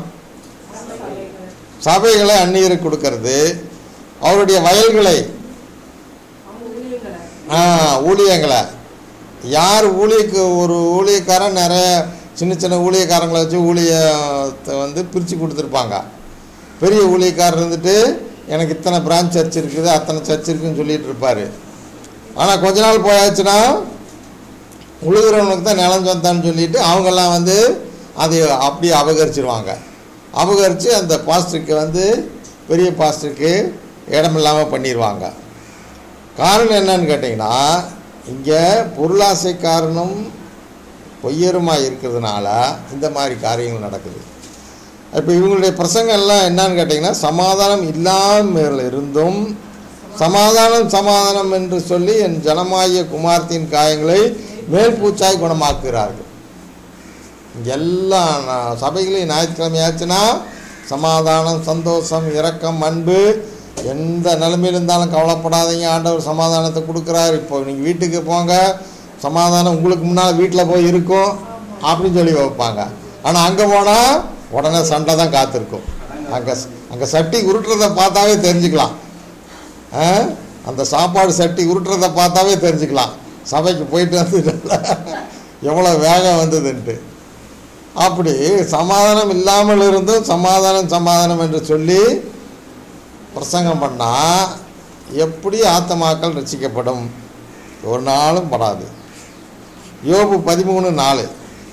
சபைகளை அந்நியருக்கு கொடுக்கறது அவருடைய வயல்களை அவங்க ஊழியர்களை ஆ, ஊழியங்களை யார் ஊழியக்கு ஒரு ஊழியக்காரன் நிறைய சின்ன சின்ன ஊழியக்காரங்களை வச்சு ஊழியத்தை வந்து பிரித்து கொடுத்துருப்பாங்க பெரிய ஊழியக்காரர் இருந்துட்டு எனக்கு இத்தனை பிரான்ச் சர்ச் இருக்குது அத்தனை சர்ச் இருக்குன்னு சொல்லிட்டு இருப்பார் ஆனால் கொஞ்ச நாள் போயாச்சுன்னா உழுகிறவனுக்கு தான் நிலம் சொந்தான்னு சொல்லிட்டு அவங்கெல்லாம் வந்து அதை அப்படியே அபகரிச்சிருவாங்க அபகரித்து அந்த பாஸ்டருக்கு வந்து பெரிய பாஸ்டருக்கு இடமில்லாமல் பண்ணிடுவாங்க காரணம் என்னன்னு கேட்டிங்கன்னா இங்கே பொருளாசை காரணம் பொய்யருமாக இருக்கிறதுனால இந்த மாதிரி காரியங்கள் நடக்குது இப்போ இவங்களுடைய பிரசங்கம் எல்லாம் என்னன்னு கேட்டிங்கன்னா சமாதானம் இல்லாமல் இருந்தும் சமாதானம் சமாதானம் என்று சொல்லி என் ஜனமாகிய குமார்த்தியின் காயங்களை மேல்பூச்சாய் குணமாக்குகிறார்கள் எல்லா நா- சபைகளையும் ஞாயிற்றுக்கிழமை ஆச்சுன்னா சமாதானம் சந்தோஷம் இரக்கம் அன்பு எந்த நிலைமையில் இருந்தாலும் கவலைப்படாதீங்க ஆண்டவர் சமாதானத்தை கொடுக்குறாரு இப்போ நீங்கள் வீட்டுக்கு போங்க சமாதானம் உங்களுக்கு முன்னால் வீட்டில் போய் இருக்கும் அப்படின்னு சொல்லி வைப்பாங்க ஆனால் அங்கே போனால் உடனே சண்டை தான் காத்திருக்கும் அங்கே அங்கே சட்டி உருட்டுறதை பார்த்தாவே தெரிஞ்சுக்கலாம் ஆ? அந்த சாப்பாடு சட்டி உருட்டுறதை பார்த்தாவே தெரிஞ்சுக்கலாம் சபைக்கு போயிட்டு வந்து எவ்வளோ வேகம் வந்ததுன்ட்டு அப்படி சமாதானம் இல்லாமல் இருந்தும் சமாதானம் சமாதானம் என்று சொல்லி பிரசங்கம் பண்ணால் எப்படி ஆத்தமாக்கள் ரசிக்கப்படும் ஒரு நாளும் படாது யோபு பதிமூணு நாலு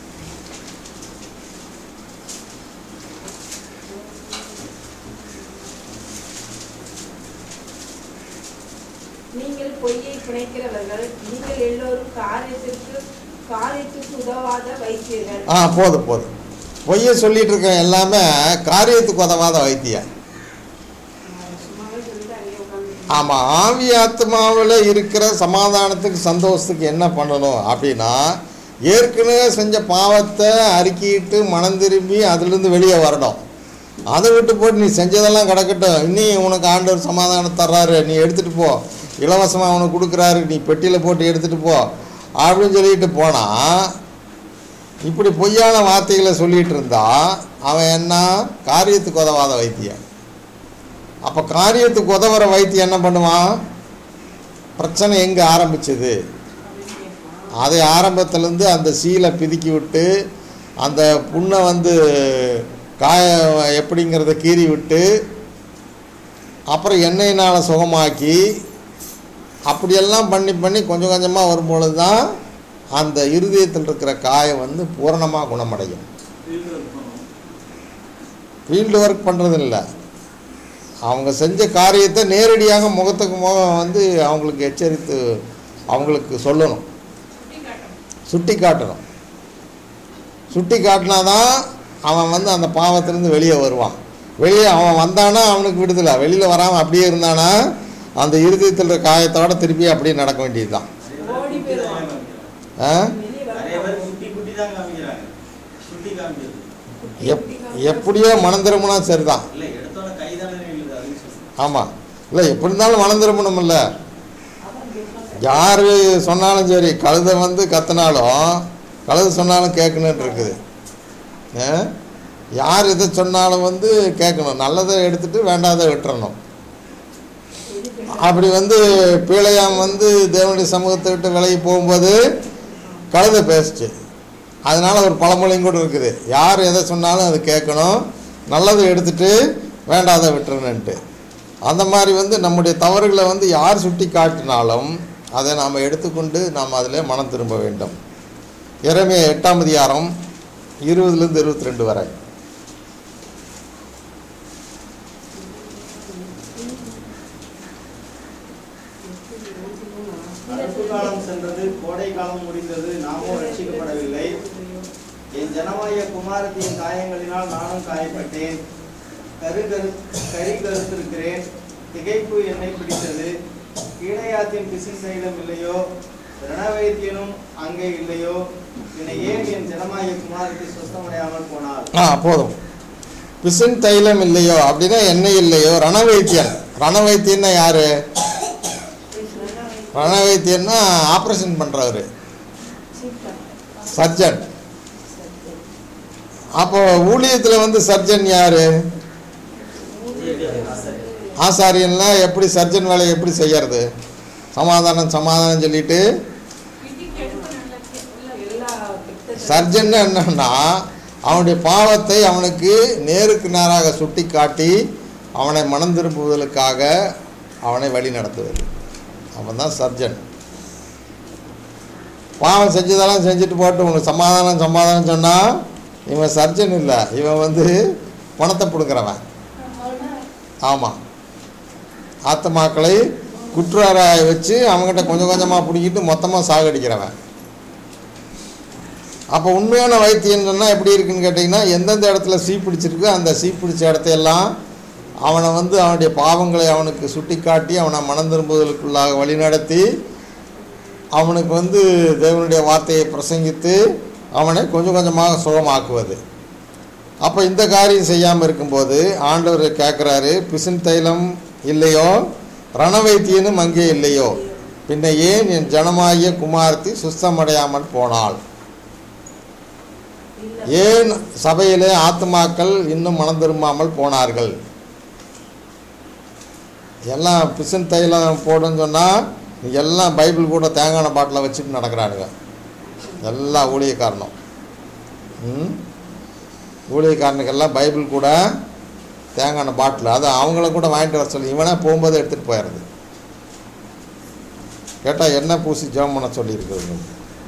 நீங்கள் பொய்யை பிணைக்கிறவர்கள் நீங்கள் எல்லோரும் காரியத்திற்கு காரியத்துக்கு உதவாத வைத்தீர்கள் ஆ போதும் போதும் பொய்யை சொல்லிட்டு இருக்க எல்லாமே காரியத்துக்கு உதவாத வைத்தியம் சும்மாவே சொல்லிட்டு அங்கேயே உட்காந்து ஆமாம் ஆவி ஆத்மாவில் இருக்கிற சமாதானத்துக்கு சந்தோஷத்துக்கு என்ன பண்ணணும் அப்படின்னா ஏற்கனவே செஞ்ச பாவத்தை அறிக்கிட்டு மனம் திரும்பி அதுலேருந்து வெளியே வரணும் அதை விட்டு போட்டு நீ செஞ்சதெல்லாம் கிடக்கட்டும் இன்னி உனக்கு ஆண்டவர் சமாதானம் தர்றாரு நீ எடுத்துகிட்டு போ இலவசமாக அவனுக்கு கொடுக்குறாரு நீ பெட்டியில் போட்டு எடுத்துகிட்டு போ அப்படின்னு சொல்லிட்டு போனால் இப்படி பொய்யான வார்த்தைகளை சொல்லிட்டு இருந்தா அவன் என்ன காரியத்துக்கு உதவாத வைத்தியம் அப்போ காரியத்துக்கு உதவுற வைத்தியம் என்ன பண்ணுவான் பிரச்சனை எங்கே ஆரம்பிச்சது அதை ஆரம்பத்துலேருந்து அந்த சீலை பிதுக்கி விட்டு அந்த புண்ணை வந்து காய எப்படிங்கிறத கீறி விட்டு அப்புறம் எண்ணெயினால் சுகமாக்கி அப்படியெல்லாம் பண்ணி பண்ணி கொஞ்சம் கொஞ்சமாக வரும்பொழுது தான் அந்த இருதயத்தில் இருக்கிற காயம் வந்து பூரணமாக குணமடையும் ஃபீல்டு ஒர்க் பண்ணுறது இல்லை அவங்க செஞ்ச காரியத்தை நேரடியாக முகத்துக்கு முகம் வந்து அவங்களுக்கு எச்சரித்து அவங்களுக்கு சொல்லணும் சுட்டி காட்டணும் சுட்டி காட்டினா தான் அவன் வந்து அந்த பாவத்திலேருந்து வெளியே வருவான் வெளியே அவன் வந்தானா அவனுக்கு விடுதலை வெளியில் வராமல் அப்படியே இருந்தானா அந்த இருதயத்தில் இருக்கிற காயத்தோட திருப்பி அப்படியே நடக்க வேண்டியது தான் ஓடி போயிடுவான் ஆ வெளியே நிறைய வர பேர் குட்டி குட்டி தான் காமிக்கிறாங்க சுட்டி காமிக்கிறது எப் எப்படியோ மனம் திரும்பினா சரிதான் இல்ல எடுத்தோட கை தானே நில்லுது அதுன்னு சொல்றேன் ஆமாம் இல்லை எப்படி இருந்தாலும் மனம் திரும்பணும்ல யார் சொன்னாலும் சரி கழுதை வந்து கத்துனாலும் கழுதை சொன்னாலும் கேட்கணுன்னு இருக்குது ஆ? யார் எதை சொன்னாலும் வந்து கேட்கணும் நல்லதை எடுத்துட்டு வேண்டாதை விட்டுறணும் அப்படி வந்து பீழையாம் வந்து தேவனுடைய சமூகத்தை விட்டு விலகி போகும்போது கழுதை பேசுச்சு அதனால ஒரு பழமொழியும் கூட இருக்குது யார் எதை சொன்னாலும் அது கேட்கணும் நல்லதை எடுத்துட்டு வேண்டாத விட்டுறணுன்ட்டு அந்த மாதிரி வந்து நம்முடைய தவறுகளை வந்து யார் சுட்டி காட்டினாலும் அதை நாம் எடுத்துக்கொண்டு நாம் அதில் மனம் திரும்ப வேண்டும் இறைமைய எட்டாம் அதிகாரம் இருபதுலேருந்து இருபத்தி ரெண்டு வரை நடப்பு காலம் சென்றது கோடை காலம் முடிந்தது நாமோ ரட்சிக்கப்படவில்லை என் ஜனமாய குமாரத்தின் காயங்களினால் நானும் காயப்பட்டேன் கரு கரு கரி கருத்திருக்கிறேன் திகைப்பு என்னை பிடித்தது கீழையாத்தின் பிசி சைலம் இல்லையோ ரணவைத்தியனும் அங்கே இல்லையோ என்னை ஏன் என் ஜனமாய குமாரத்தை சுத்தமடையாமல் போனார் ஆ போதும் பிசின் தைலம் இல்லையோ அப்படின்னா எண்ணெய் இல்லையோ ரணவைத்தியன் ரணவைத்தியன்னா யாரு ரணவைத்தியன்னா ஆப்ரேஷன் பண்ணுறவர் சர்ஜன் அப்போ ஊழியத்தில் வந்து சர்ஜன் யாரு ஆசாரியன்னா எப்படி சர்ஜன் வேலையை எப்படி செய்யறது சமாதானம் சமாதானம் சொல்லிட்டு இடிக்கு எடுக்க நல்லா கே- எல்லா கெட்ட சர்ஜன் என்னன்னா அவனுடைய பாவத்தை அவனுக்கு நேருக்கு நேராக சுட்டி காட்டி அவனை மனம் திரும்புவதற்காக அவனை வழி நடத்துவது அவன் தான் சர்ஜன் பாவம் செஞ்சதெல்லாம் செஞ்சுட்டு போட்டு உனக்கு சமாதானம் சமாதானம் சொன்னால் இவன் சர்ஜன் இல்லை இவன் வந்து பணத்தை பிடுங்குறவன் ஆமாம் ஆத்மாக்களை குற்றாராய வச்சு அவங்ககிட்ட கொஞ்சம் கொஞ்சமாக பிடிக்கிட்டு மொத்தமாக சாகடிக்கிறவன் அப்போ உண்மையான வைத்தியம் சொன்னால் எப்படி இருக்குன்னு கேட்டிங்கன்னா எந்தெந்த இடத்துல சீ பிடிச்சிருக்கோ அந்த சீ பிடிச்ச இடத்தையெல்லாம் அவனை வந்து அவனுடைய பாவங்களை அவனுக்கு சுட்டிக்காட்டி அவனை மனம் திரும்புவதற்குள்ளாக வழிநடத்தி அவனுக்கு வந்து தேவனுடைய வார்த்தையை பிரசங்கித்து அவனை கொஞ்சம் கொஞ்சமாக சுகமாக்குவது அப்போ இந்த காரியம் செய்யாமல் இருக்கும்போது ஆண்டவர் கேட்குறாரு பிசின் தைலம் இல்லையோ ரணவைத்தியனும் அங்கே இல்லையோ பின்ன ஏன் என் ஜனமாகிய குமாரத்தி சுஸ்தமடையாமல் போனாள் இல்ல ஏன் சபையிலே ஆத்மாக்கள் இன்னும் மனம் திரும்பாமல் போனார்கள் எல்லாம் பிசின் தைலம் போடுன்னு சொன்னால் எல்லாம் பைபிள் கூட தேங்காய் பாட்டில் வச்சுட்டு நடக்கிறானுங்க எல்லா ஊழியக்காரனும் ம் ஊழியக்காரனுக்கெல்லாம் பைபிள் கூட தேங்காய் பாட்டில் அது அவங்கள கூட வாங்கிட்டு வர சொல்லி இவனே போகும்போது எடுத்துகிட்டு போயிடுறது கேட்டால் என்ன பூசி ஜெபம் பண்ண சொல்லியிருக்கிறது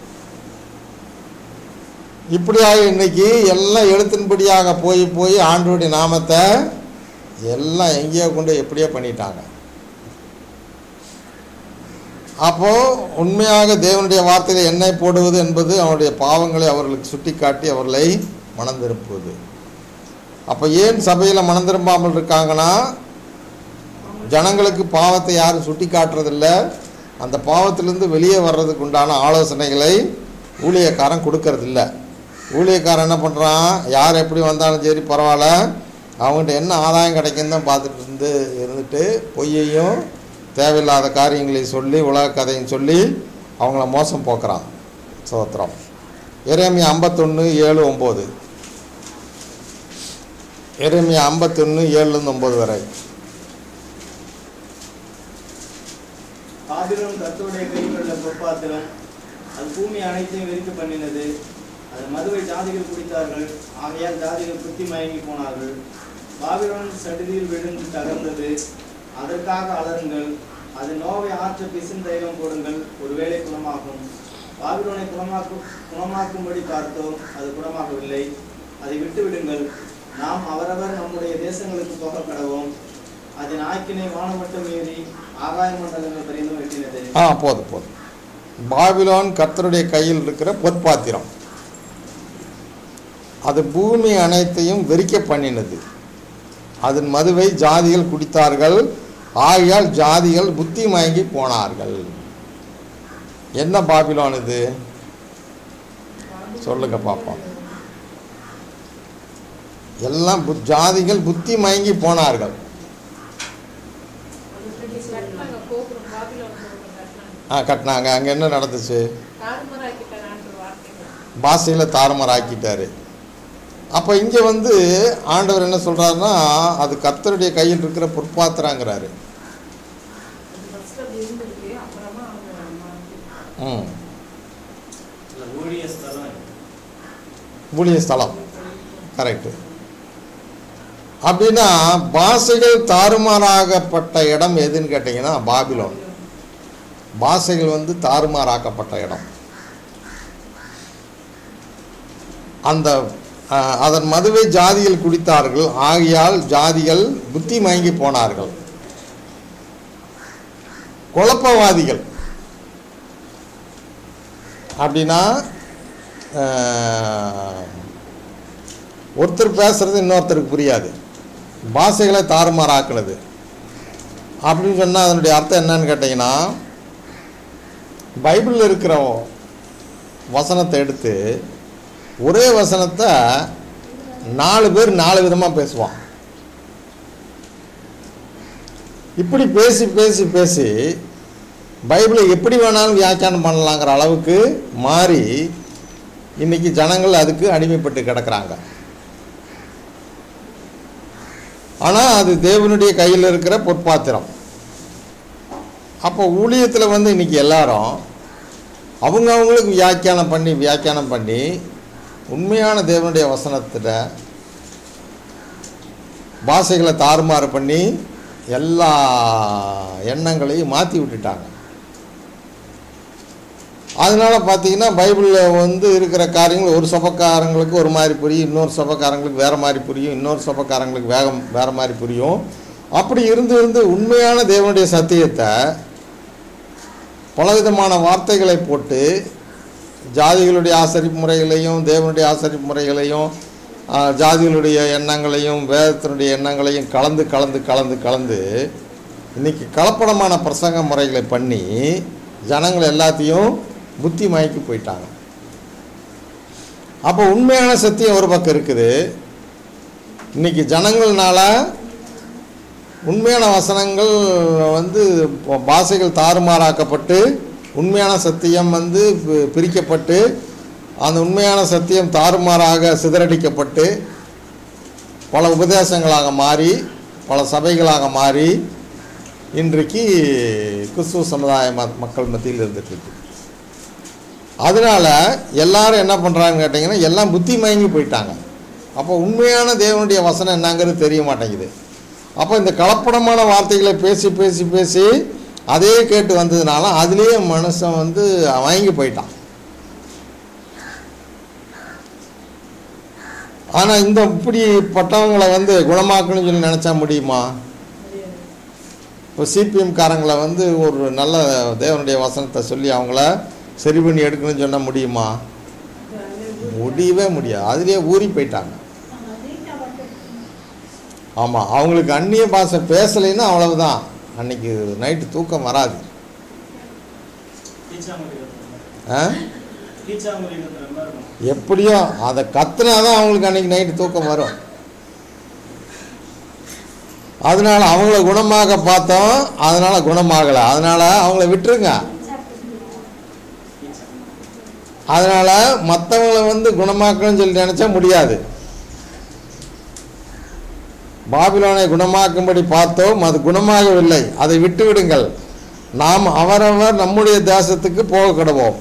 இப்படியாக இன்னைக்கு எல்லாம் எழுத்தின்படியாக போய் போய் ஆண்டவருடைய நாமத்தை எல்லாம் எங்கேயோ கொண்டு எப்படியோ பண்ணிட்டாங்க அப்போ உண்மையாக தேவனுடைய வார்த்தையில் எண்ணெய் போடுவது என்பது அவனுடைய பாவங்களை அவர்களுக்கு சுட்டிக்காட்டி அவர்களை மனம் திருப்புவது அப்போ ஏன் சபையில் மனம் திரும்பாமல் இருக்காங்கன்னா ஜனங்களுக்கு பாவத்தை யாரும் சுட்டி காட்டுறதில்ல அந்த பாவத்திலிருந்து வெளியே வர்றதுக்கு உண்டான ஆலோசனைகளை ஊழியக்காரன் கொடுக்கறதில்ல ஊழியக்காரன் என்ன பண்ணுறான் யார் எப்படி வந்தாலும் சரி பரவாயில்ல அவங்ககிட்ட என்ன ஆதாயம் கிடைக்குன்னு தான் பார்த்துட்டு இருந்து இருந்துட்டு பொய்யையும் தேவையில்லாத காரியங்களை சொல்லி உலக கதையும் சொல்லி அவங்கள மோசம் போக்குறான் சோத்திரம் எரேமியா ஐம்பத்தொன்று ஏழு ஒம்பது எரேமியா ஐம்பத்தொன்று ஏழுலேருந்து ஒம்பது வரை பாபிலோன் கர்த்தருடைய கையில் உள்ள பொற்பாத்திரம் அது பூமி அனைத்தையும் வெறிக்க பண்ணினது அது மதுவை ஜாதிகள் குடித்தார்கள் ஆகையால் ஜாதிகள் குத்தி மயங்கி போனார்கள் பாபிலோன் சடுதியில் விழுந்து தகர்ந்தது அதற்காக அலருங்கள் அது நோவை ஆற்ற பிசின் தைலம் போடுங்கள் ஒருவேளை குணமாகும் பாபிலோனை குணமாக்கு குணமாக்கும்படி பார்த்தோம் அது குணமாகவில்லை அதை விட்டு விடுங்கள் நாம் அவரவர் நம்முடைய தேசங்களுக்கு போக கடவோம் அதன் ஆக்கினை வானமட்டம் ஏறி ஆகாய மண்டலங்கள் பரிந்தும் எட்டினது ஆ போதும் போதும் பாபிலோன் கர்த்தருடைய கையில் இருக்கிற பொற்பாத்திரம் அது பூமி அனைத்தையும் வெறிக்க பண்ணினது அதன் மதுவை ஜாதிகள் குடித்தார்கள் ஆகையால் ஜாதிகள் புத்தி மயங்கி போனார்கள் என்ன பாபிலோன் இது சொல்லுங்க பார்ப்போம் எல்லாம் பு- ஜாதிகள் புத்தி மயங்கி போனார்கள் கட்டினாங்க கோபுரம் பாபிலோன் கோபுரம் கட்டினாங்க ஆ கட்டினாங்க அங்கே என்ன நடந்துச்சு தாறுமாறாக்கிட்டாரான்ற வார்த்தைகள் பாஷையில் தாறுமாறாக்கிட்டாரு அப்போ இங்கே வந்து ஆண்டவர் என்ன சொல்கிறாருன்னா அது கர்த்தருடைய கையில் இருக்கிற பொற்பாத்திரங்கிறாரு அது ஃபர்ஸ்ட் அப்படி இருந்திருக்கு அப்புறமா அவங்க மாத்தி ம் இல்ல, ஊழிய ஸ்தலம் ஊழிய ஸ்தலம் கரெக்டு அப்படின்னா பாஷைகள் தாறுமாறாகப்பட்ட இடம் எதுன்னு கேட்டிங்கன்னா பாபிலோன் பாஷைகள் வந்து தாறுமாறாக்கப்பட்ட இடம் அந்த அஹ், அதன் மதுவை ஜாதிகள் குடித்தார்கள் ஆகையால் ஜாதிகள் புத்தி மயங்கி போனார்கள் குழப்பவாதிகள் அப்படின்னா அஹ், ஒருத்தர் பேசுறது இன்னொருத்தருக்கு புரியாது பாஷைகளை தாறுமாறாக்குனது அப்படின்னு சொன்னால் அதனுடைய அர்த்தம் என்னன்னு கேட்டிங்கன்னா பைபிளில் இருக்கிற வசனத்தை எடுத்து ஒரே வசனத்தை நாலு பேர் நாலு விதமாக பேசுவான் இப்படி பேசி பேசி பேசி பைபிளை எப்படி வேணாலும் வியாக்கியானம் பண்ணலாங்கிற அளவுக்கு மாறி இன்னைக்கு ஜனங்கள் அதுக்கு அடிமைப்பட்டு கிடக்குறாங்க ஆனால் அது தேவனுடைய கையில் இருக்கிற பொற்பாத்திரம் அப்போ ஊழியத்தில் வந்து இன்னைக்கு எல்லாரும் அவங்க அவங்களுக்கு வியாக்கியானம் பண்ணி வியாக்கியானம் பண்ணி உண்மையான தேவனுடைய வசனத்தில் பாஷைகளை தாறுமாறு பண்ணி எல்லா எண்ணங்களையும் மாற்றி விட்டுட்டாங்க அதனால பார்த்தீங்கன்னா பைபிளில் வந்து இருக்கிற காரியங்கள் ஒரு சபக்காரங்களுக்கு ஒரு மாதிரி புரியும் இன்னொரு சபக்காரங்களுக்கு வேறு மாதிரி புரியும் இன்னொரு சபக்காரங்களுக்கு வேகம் வேறு மாதிரி புரியும் அப்படி இருந்து இருந்து உண்மையான தேவனுடைய சத்தியத்தை பலவிதமான வார்த்தைகளை போட்டு ஜாதிகளுடைய ஆசரிப்பு முறைகளையும் தேவனுடைய ஆசரிப்பு முறைகளையும் ஆ, ஜாதிகளுடைய எண்ணங்களையும் வேதத்தினுடைய எண்ணங்களையும் கலந்து கலந்து கலந்து கலந்து இன்னைக்கு கலப்படமான பிரசங்க முறைகளை பண்ணி ஜனங்கள் எல்லாத்தையும் புத்தி மயக்கி போயிட்டாங்க அப்போ உண்மையான சத்தியம் ஒரு பக்கம் இருக்குது இன்னைக்கு ஜனங்கள்னால உண்மையான வசனங்கள் வந்து ப- பாஷைகள் தாறுமாறாக்கப்பட்டு உண்மையான சத்தியம் வந்து பி- பிரிக்கப்பட்டு அந்த உண்மையான சத்தியம் தாறுமாறாக சிதறடிக்கப்பட்டு பல உபதேசங்களாக மாறி பல சபைகளாக மாறி இன்றைக்கு கிறிஸ்துவ சமுதாய ம- மக்கள் மத்தியில் இருந்துட்டு இருக்கு அதனால எல்லாரும் என்ன பண்ணுறாங்கன்னு கேட்டிங்கன்னா எல்லாம் புத்தி மயங்கி போயிட்டாங்க அப்போ உண்மையான தேவனுடைய வசனம் என்னங்கிறது தெரிய மாட்டேங்குது அப்போ இந்த கலப்படமான வார்த்தைகளை பேசி பேசி பேசி அதே கேட்டு வந்ததுனால அதுலேயே மனுஷன் வந்து வாங்கி போயிட்டான் ஆனால் இந்த இப்படிப்பட்டவங்களை வந்து குணமாக்கணும்னு சொல்லி நினச்சா முடியுமா இப்போ சிபிஎம் காரங்களை வந்து ஒரு நல்ல தேவனுடைய வசனத்தை சொல்லி அவங்கள சரி பண்ணி எடுக்கணும்னு சொன்னால் முடியுமா முடியவே முடியாது அதுலேயே ஊறி போயிட்டாங்க ஆமாம் அவங்களுக்கு அந்நிய பாஷை பேசலைன்னா அவ்வளவுதான் அன்னைக்கு நைட்டு தூக்கம் வராது கீச்சாங்குடி கத்துற ஆ மாதிரி. கீச்சாங்குடி கத்துற மாதிரி இருக்கும் எப்படியோ அதை கத்துனா தான் அவங்களுக்கு அன்னைக்கு நைட்டு தூக்கம் வரும் அதனால அவங்கள குணமாக பார்த்தோம் அதனால குணமாகலை அதனால அவங்கள விட்டுருங்க அதனால மற்றவங்கள வந்து குணமாக்கணும்னு சொல்லி நினைச்சா முடியாது பாபிலோனை குணமாக்கும்படி பார்த்தோம் அது குணமாகவில்லை அதை விட்டு விடுங்கள் நாம் அவரவர் நம்முடைய தேசத்துக்கு போக கிடவோம்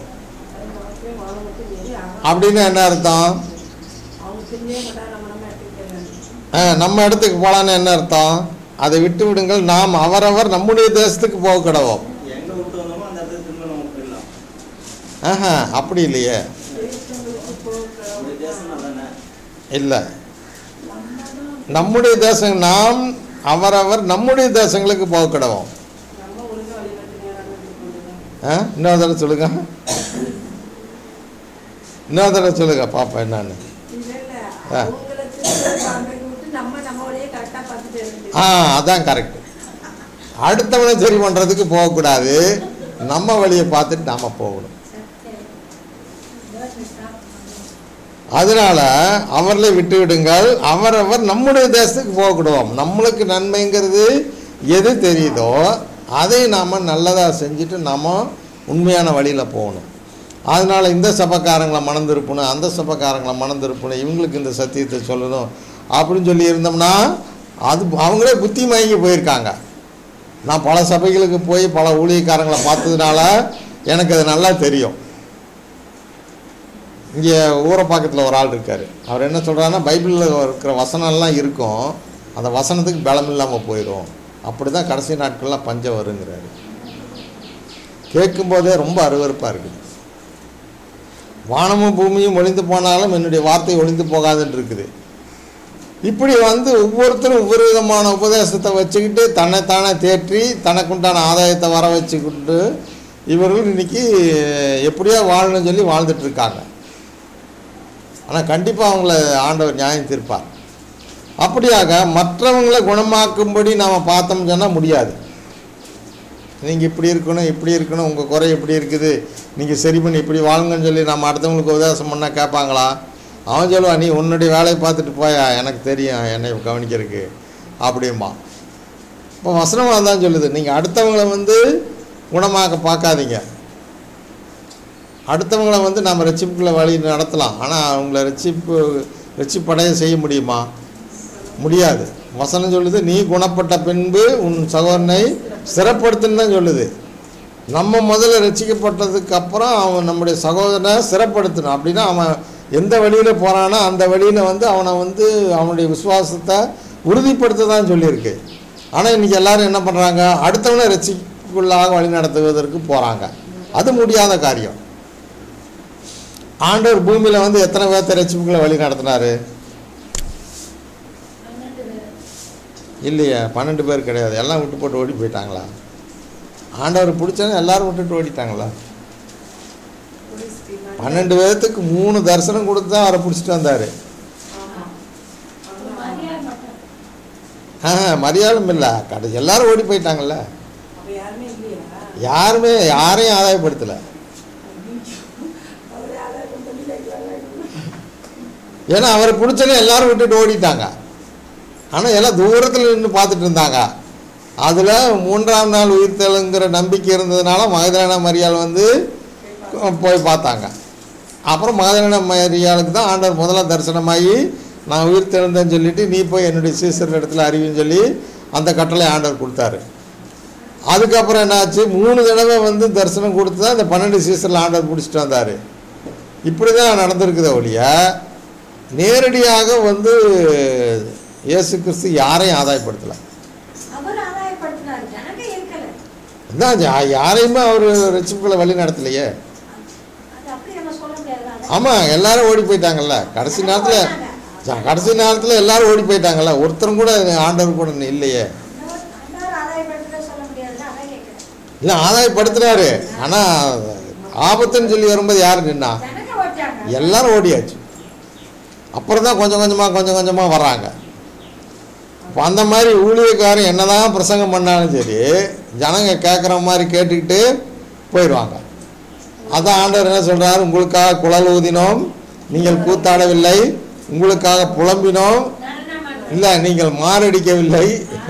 அப்படின்னு என்ன அர்த்தம் அவங்க தின்னே மாட்டாங்க நம்ம நம்ம எடுத்துக்கிட்டே ஆ, நம்ம இடத்துக்கு போகலான்னு என்ன அர்த்தம் அதை விட்டு விடுங்கள் நாம் அவரவர் நம்முடைய தேசத்துக்கு போக கிடவோம் எங்க விட்டு வந்தோமோ அந்த இடத்துல திரும்ப நம்ம போயிடலாம் ஆஹா அப்படி இல்லையே நம்முடைய தேசம் தானே இல்லை நம்முடைய தேசம் நாம் அவரவர் நம்முடைய தேசங்களுக்கு போக கிடவோம் நம்ம ஒழுங்கா வழிபட்டு நேரம் கொண்டு ஆ இன்னொரு தடவை சொல்லுங்க இன்னொரு தடவை சொல்லுங்க பாப்பா என்னன்னு இல்ல இல்ல ஆ. அவங்கள திரும்ப பாம்பேக்கு விட்டு நம்ம நம்ம வழியே கரெக்டா பார்த்துட்டு இருக்கு ஆ அதான் கரெக்ட் அடுத்தவனை சரி பண்ணுறதுக்கு போகக்கூடாது நம்ம வழியை பார்த்துட்டு நாம் போகணும் அதனால அவர்களை விட்டு விடுங்கள் அவரவர் நம்முடைய தேசத்துக்கு போகக்கூடாது நம்மளுக்கு நன்மைங்கிறது எது தெரியுதோ அதை நாம் நல்லதாக செஞ்சுட்டு நாம் உண்மையான வழியில் போகணும் அதனால் இந்த சபக்காரங்களை மணந்திருப்பணும் அந்த சபக்காரங்களை மணந்திருப்பணும் இவங்களுக்கு இந்த சத்தியத்தை சொல்லணும் அப்படின்னு சொல்லி இருந்தோம்னா அது அவங்களே புத்தி மயங்கி போயிருக்காங்க நான் பல சபைகளுக்கு போய் பல ஊழியக்காரங்களை பார்த்ததுனால எனக்கு அது நல்லா தெரியும் இங்கே ஊரப்பாக்கத்தில் ஒரு ஆள் இருக்கார் அவர் என்ன சொல்கிறாருன்னா பைபிளில் இருக்கிற வசனம்லாம் இருக்கும் அந்த வசனத்துக்கு பலம் இல்லாமல் போயிடும் அப்படி தான் கடைசி நாட்கள்லாம் பஞ்சம் வருங்கிறாரு கேட்கும்போதே ரொம்ப அருவருப்பாக இருக்குது வானமும் பூமியும் ஒளிந்து போனாலும் என்னுடைய வார்த்தை ஒளிந்து போகாதுன்னு இருக்குது இப்படி வந்து ஒவ்வொருத்தரும் ஒவ்வொரு விதமான உபதேசத்தை வச்சுக்கிட்டு தன்னைத்தானே தேற்றி தனக்குண்டான ஆதாயத்தை வர வச்சுக்கிட்டு இவர்கள் இன்னைக்கு எப்படியோ வாழணும்னு சொல்லி வாழ்ந்துட்டு இருக்காங்க ஆனால் கண்டிப்பாக அவங்கள ஆண்டவர் நியாயம் தீர்ப்பார் அப்படியாக மற்றவங்களை குணமாக்கும்படி நாம் பார்த்தோம்னு சொன்னால் முடியாது நீங்கள் இப்படி இருக்கணும் இப்படி இருக்கணும் உங்கள் குறை இப்படி இருக்குது நீங்கள் சரி பண்ணி இப்படி வாழுங்கன்னு சொல்லி நம்ம அடுத்தவங்களுக்கு உபதேசம் பண்ணால் கேட்பாங்களா அவன் சொல்லுவான் நீ உன்னுடைய வேலையை பார்த்துட்டு போயா எனக்கு தெரியும் என்னை கவனிக்கிறதுக்கு அப்படிம்பா இப்போ வசனமாக தான் சொல்லுது நீங்கள் அடுத்தவங்களை வந்து குணமாக்க பார்க்காதீங்க அடுத்தவங்களை வந்து நம்ம ரட்சிப்புக்குள்ள வழி நடத்தலாம் ஆனால் அவங்கள ரட்சிப்பு ரட்சிப்படைய செய்ய முடியுமா முடியாது வசனம் சொல்லுது நீ குணப்பட்ட பின்பு உன் சகோதரனை சிறப்படுத்துன்னு தான் சொல்லுது நம்ம முதல்ல ரசிக்கப்பட்டதுக்கு அப்புறம் அவன் நம்முடைய சகோதரனை சிறப்படுத்தணும் அப்படின்னா அவன் எந்த வழியில் போகிறானோ அந்த வழியில் வந்து அவனை வந்து அவனுடைய விசுவாசத்தை உறுதிப்படுத்த தான் சொல்லியிருக்கு ஆனால் இன்றைக்கி எல்லாரும் என்ன பண்ணுறாங்க அடுத்தவனை ரசிக்குள்ளாக வழி நடத்துவதற்கு போகிறாங்க அது முடியாத காரியம் ஆண்டவர் பூமியில் வந்து எத்தனை பேர்த்த ரசிப்புகளை வழி நடத்தினாரு பன்னெண்டு பேர் இல்லையே பன்னெண்டு பேர் கிடையாது எல்லாம் விட்டு போட்டு ஓடி போயிட்டாங்களா ஆண்டவர் பிடிச்சவங்க எல்லாரும் விட்டுட்டு ஓடிட்டாங்களா பன்னெண்டு பேர்த்துக்கு மூணு தரிசனம் கொடுத்து தான் அவரை பிடிச்சிட்டு வந்தார் மரியாதை மட்டும் ஆ மரியாதையும் இல்லை கடைசி எல்லாரும் ஓடி போயிட்டாங்கல்ல அப்ப யாருமே இல்லையா யாருமே யாரையும் ஆதாயப்படுத்தலை அவரே ஆதாரம் பண்ணி வைக்கிறாங்க ஏன்னா அவரை பிடிச்சனே எல்லாரும் விட்டுட்டு ஓடிட்டாங்க ஆனால் எல்லாம் தூரத்தில் நின்று பார்த்துட்டு இருந்தாங்க அதில் மூன்றாம் நாள் உயிர்த்தெழுங்கிற நம்பிக்கை இருந்ததுனால மகதலேனா மரியாள் வந்து போய் பார்த்தாங்க அப்புறம் மகதலேனா மரியாளுக்கு தான் ஆண்டவர் முதல்ல தரிசனமாகி நான் உயிர்த்தெழுந்தேன்னு சொல்லிட்டு நீ போய் என்னுடைய சீசர் இடத்துல அறிவின்னு சொல்லி அந்த கட்டளை ஆண்டவர் கொடுத்தாரு அதுக்கப்புறம் என்னாச்சு மூணு தடவை வந்து தரிசனம் கொடுத்து தான் இந்த பன்னெண்டு சீசரில் ஆண்டவர் பிடிச்சிட்டு வந்தார் இப்படி தான் நடந்திருக்குதே ஒழிய நேரடியாக வந்து இயேசு கிறிஸ்து யாரையும் ஆதாயப்படுத்தலை அவர் ஆதாயப்படுத்தினார் ஜனங்க இருக்கல அதான் யா- யாரையுமே அவர் ரசிப்புகளை வழி நடத்தலையே அது அப்படி நம்ம சொல்ல முடியாது ஆமாம் எல்லாரும் ஓடி போயிட்டாங்கல்ல கடைசி நேரத்தில் கடைசி நேரத்தில் எல்லாரும் ஓடி போயிட்டாங்கல்ல ஒருத்தரும் கூட ஆண்டவர் கூட இல்லையே அண்ணாவர் ஆதாயப்படுத்தல சொல்ல முடியாதுல்ல அதான் கேட்கிறேன் இல்லை ஆதாயப்படுத்தினாரு ஆனால் ஆபத்துன்னு சொல்லி வரும்போது யார் நின்னா ஜனங்க ஓட்டாங்க எல்லாரும் ஓடியாச்சு அப்புறம் தான் கொஞ்சம் கொஞ்சமாக கொஞ்சம் கொஞ்சமாக வர்றாங்க இப்போ அந்த மாதிரி ஊழியக்காரன் என்னதான் பிரசங்கம் பண்ணாலும் சரி ஜனங்க கேட்குற மாதிரி கேட்டுக்கிட்டு போயிடுவாங்க அதான் ஆண்டவர் என்ன சொல்கிறார் உங்களுக்காக குழல் ஊதினோம் நீங்கள் கூத்தாடவில்லை உங்களுக்காக புலம்பினோம் நான் என்ன பண்ணுவேன் இல்லை நீங்கள் மாரடிக்கவில்லை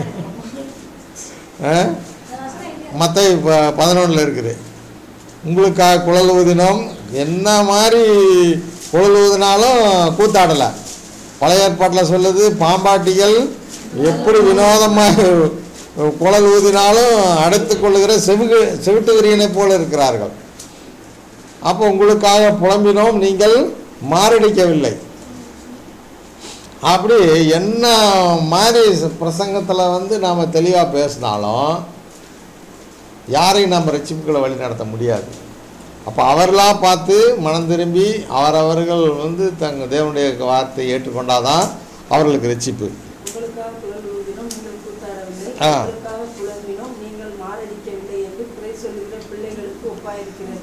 ஆ இந்த வசனம் எங்க மற்ற பதினொன்றில் இருக்குது உங்களுக்காக குழல் ஊதினோம் என்ன மாதிரி குழல் ஊதினாலும் கூத்தாடலை பழைய ஏற்பாட்டில் சொல்லுது பாம்பாட்டிகள் எப்படி வினோதமாக குழல் ஊதினாலும் அடைத்து கொள்ளுகிற செவிகு செவிட்டு விரியனை போல இருக்கிறார்கள் அப்போ உங்களுக்காக புலம்பினோம் நீங்கள் மாரடிக்கவில்லை அப்படி என்ன மாதிரி பிரசங்கத்தில் வந்து நாம் தெளிவாக பேசினாலும் யாரையும் நம்ம ரட்சிப்புகளை வழி நடத்த முடியாது அப்போ அவர்களாக பார்த்து மனம் திரும்பி அவரவர்கள் வந்து தங்க தேவனுடைய வார்த்தையை ஏற்றுக்கொண்டாதான் அவர்களுக்கு ரட்சிப்பு உங்களுக்காக குழல் ஊதினோம் நீங்கள் கூத்தாடவில்லை ஆ. உங்களுக்காக புலம்பினோம் நீங்கள் மாரடிக்கவில்லை என்று குறை சொல்லுகிற பிள்ளைகளுக்கு ஒப்பாயிருக்கிறது